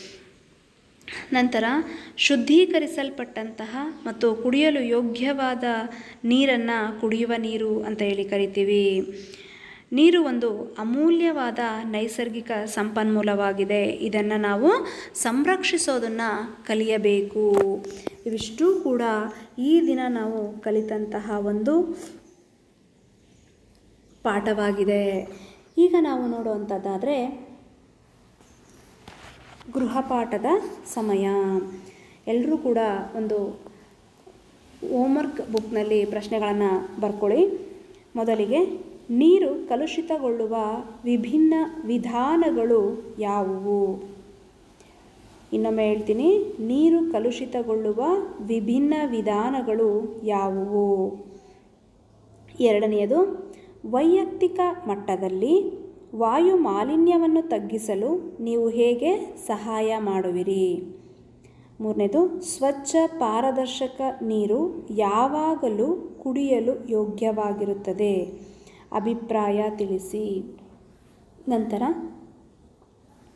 ನಂತರ ಶುದ್ಧೀಕರಿಸಲ್ಪಟ್ಟಂತಹ ಮತ್ತು ಕುಡಿಯಲು ಯೋಗ್ಯವಾದ ನೀರನ್ನು ಕುಡಿಯುವ ನೀರು ಅಂತ ಹೇಳಿ ಕರಿತೀವಿ ನೀರು ಒಂದು ಅಮೂಲ್ಯವಾದ ನೈಸರ್ಗಿಕ ಸಂಪನ್ಮೂಲವಾಗಿದೆ ಇದನ್ನು ನಾವು ಸಂರಕ್ಷಿಸೋದನ್ನು ಕಲಿಯಬೇಕು ಇವಿಷ್ಟೂ ಕೂಡ ಈ ದಿನ ನಾವು ಕಲಿತಂತಹ ಒಂದು ಪಾಠವಾಗಿದೆ ಈಗ ನಾವು ನೋಡುವಂಥದ್ದಾದರೆ ಗೃಹಪಾಠದ ಸಮಯ ಎಲ್ಲರೂ ಕೂಡ ಒಂದು ಹೋಮ್ವರ್ಕ್ ಬುಕ್ನಲ್ಲಿ ಪ್ರಶ್ನೆಗಳನ್ನು ಬರ್ಕೊಳ್ಳಿ ಮೊದಲಿಗೆ ನೀರು ಕಲುಷಿತಗೊಳ್ಳುವ ವಿಭಿನ್ನ ವಿಧಾನಗಳು ಯಾವುವು ಇನ್ನೊಮ್ಮೆ ಹೇಳ್ತೀನಿ ನೀರು ಕಲುಷಿತಗೊಳ್ಳುವ ವಿಭಿನ್ನ ವಿಧಾನಗಳು ಯಾವುವು ಎರಡನೆಯದು ವೈಯಕ್ತಿಕ ಮಟ್ಟದಲ್ಲಿ ವಾಯು ಮಾಲಿನ್ಯವನ್ನು ತಗ್ಗಿಸಲು ನೀವು ಹೇಗೆ ಸಹಾಯ ಮಾಡುವಿರಿ ಮೂರನೇದು ಸ್ವಚ್ಛ ಪಾರದರ್ಶಕ ನೀರು ಯಾವಾಗಲೂ ಕುಡಿಯಲು ಯೋಗ್ಯವಾಗಿರುತ್ತದೆ ಅಭಿಪ್ರಾಯ ತಿಳಿಸಿ ನಂತರ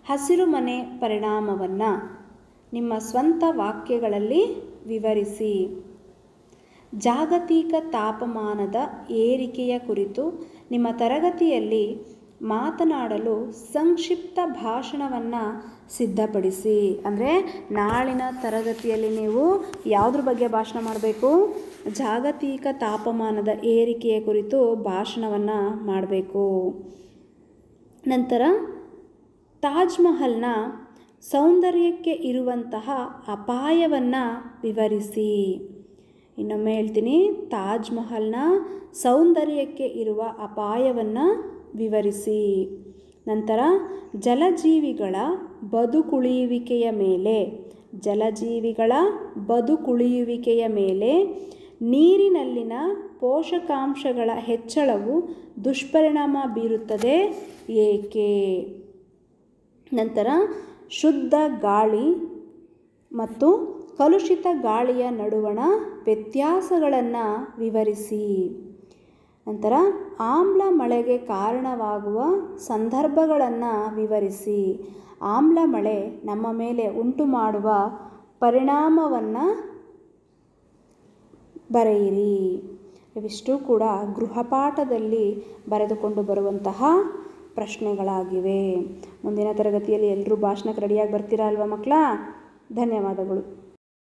ಹಸಿರು ಮನೆ ಪರಿಣಾಮವನ್ನು ನಿಮ್ಮ ಸ್ವಂತ ವಾಕ್ಯಗಳಲ್ಲಿ ವಿವರಿಸಿ ಜಾಗತಿಕ ತಾಪಮಾನದ ಏರಿಕೆಯ ಕುರಿತು ನಿಮ್ಮ ತರಗತಿಯಲ್ಲಿ ಮಾತನಾಡಲು ಸಂಕ್ಷಿಪ್ತ ಭಾಷಣವನ್ನು ಸಿದ್ಧಪಡಿಸಿ ಅಂದರೆ ನಾಳಿನ ತರಗತಿಯಲ್ಲಿ ನೀವು ಯಾವುದ್ರ ಬಗ್ಗೆ ಭಾಷಣ ಮಾಡಬೇಕು ಜಾಗತಿಕ ತಾಪಮಾನದ ಏರಿಕೆಯ ಕುರಿತು ಭಾಷಣವನ್ನು ಮಾಡಬೇಕು ನಂತರ ತಾಜ್ ಮಹಲ್ನ ಸೌಂದರ್ಯಕ್ಕೆ ಇರುವಂತಹ ಅಪಾಯವನ್ನು ವಿವರಿಸಿ ಇನ್ನೊಮ್ಮೆ ಹೇಳ್ತೀನಿ ತಾಜ್ ಮಹಲ್ನ ಸೌಂದರ್ಯಕ್ಕೆ ಇರುವ ಅಪಾಯವನ್ನು ವಿವರಿಸಿ ನಂತರ ಜಲಜೀವಿಗಳ ಬದುಕುಳಿಯುವಿಕೆಯ ಮೇಲೆ ಜಲಜೀವಿಗಳ ಬದುಕುಳಿಯುವಿಕೆಯ ಮೇಲೆ ನೀರಿನಲ್ಲಿನ ಪೋಷಕಾಂಶಗಳ ಹೆಚ್ಚಳವು ದುಷ್ಪರಿಣಾಮ ಬೀರುತ್ತದೆ ಏಕೆ ನಂತರ ಶುದ್ಧ ಗಾಳಿ ಮತ್ತು ಕಲುಷಿತ ಗಾಳಿಯ ನಡುವಣ ವ್ಯತ್ಯಾಸಗಳನ್ನು ವಿವರಿಸಿ ನಂತರ ಆಮ್ಲ ಮಳೆಗೆ ಕಾರಣವಾಗುವ ಸಂದರ್ಭಗಳನ್ನು ವಿವರಿಸಿ ಆಮ್ಲ ಮಳೆ ನಮ್ಮ ಮೇಲೆ ಉಂಟು ಮಾಡುವ ಪರಿಣಾಮವನ್ನು ಬರೆಯಿರಿ ಇವಿಷ್ಟು ಕೂಡ ಗೃಹಪಾಠದಲ್ಲಿ ಬರೆದುಕೊಂಡು ಬರುವಂತಹ ಪ್ರಶ್ನೆಗಳಾಗಿವೆ ಮುಂದಿನ ತರಗತಿಯಲ್ಲಿ ಎಲ್ಲರೂ ಭಾಷಣಕ್ಕೆ ರೆಡಿಯಾಗಿ ಬರ್ತೀರಾ ಅಲ್ವಾ ಮಕ್ಕಳ ಧನ್ಯವಾದಗಳು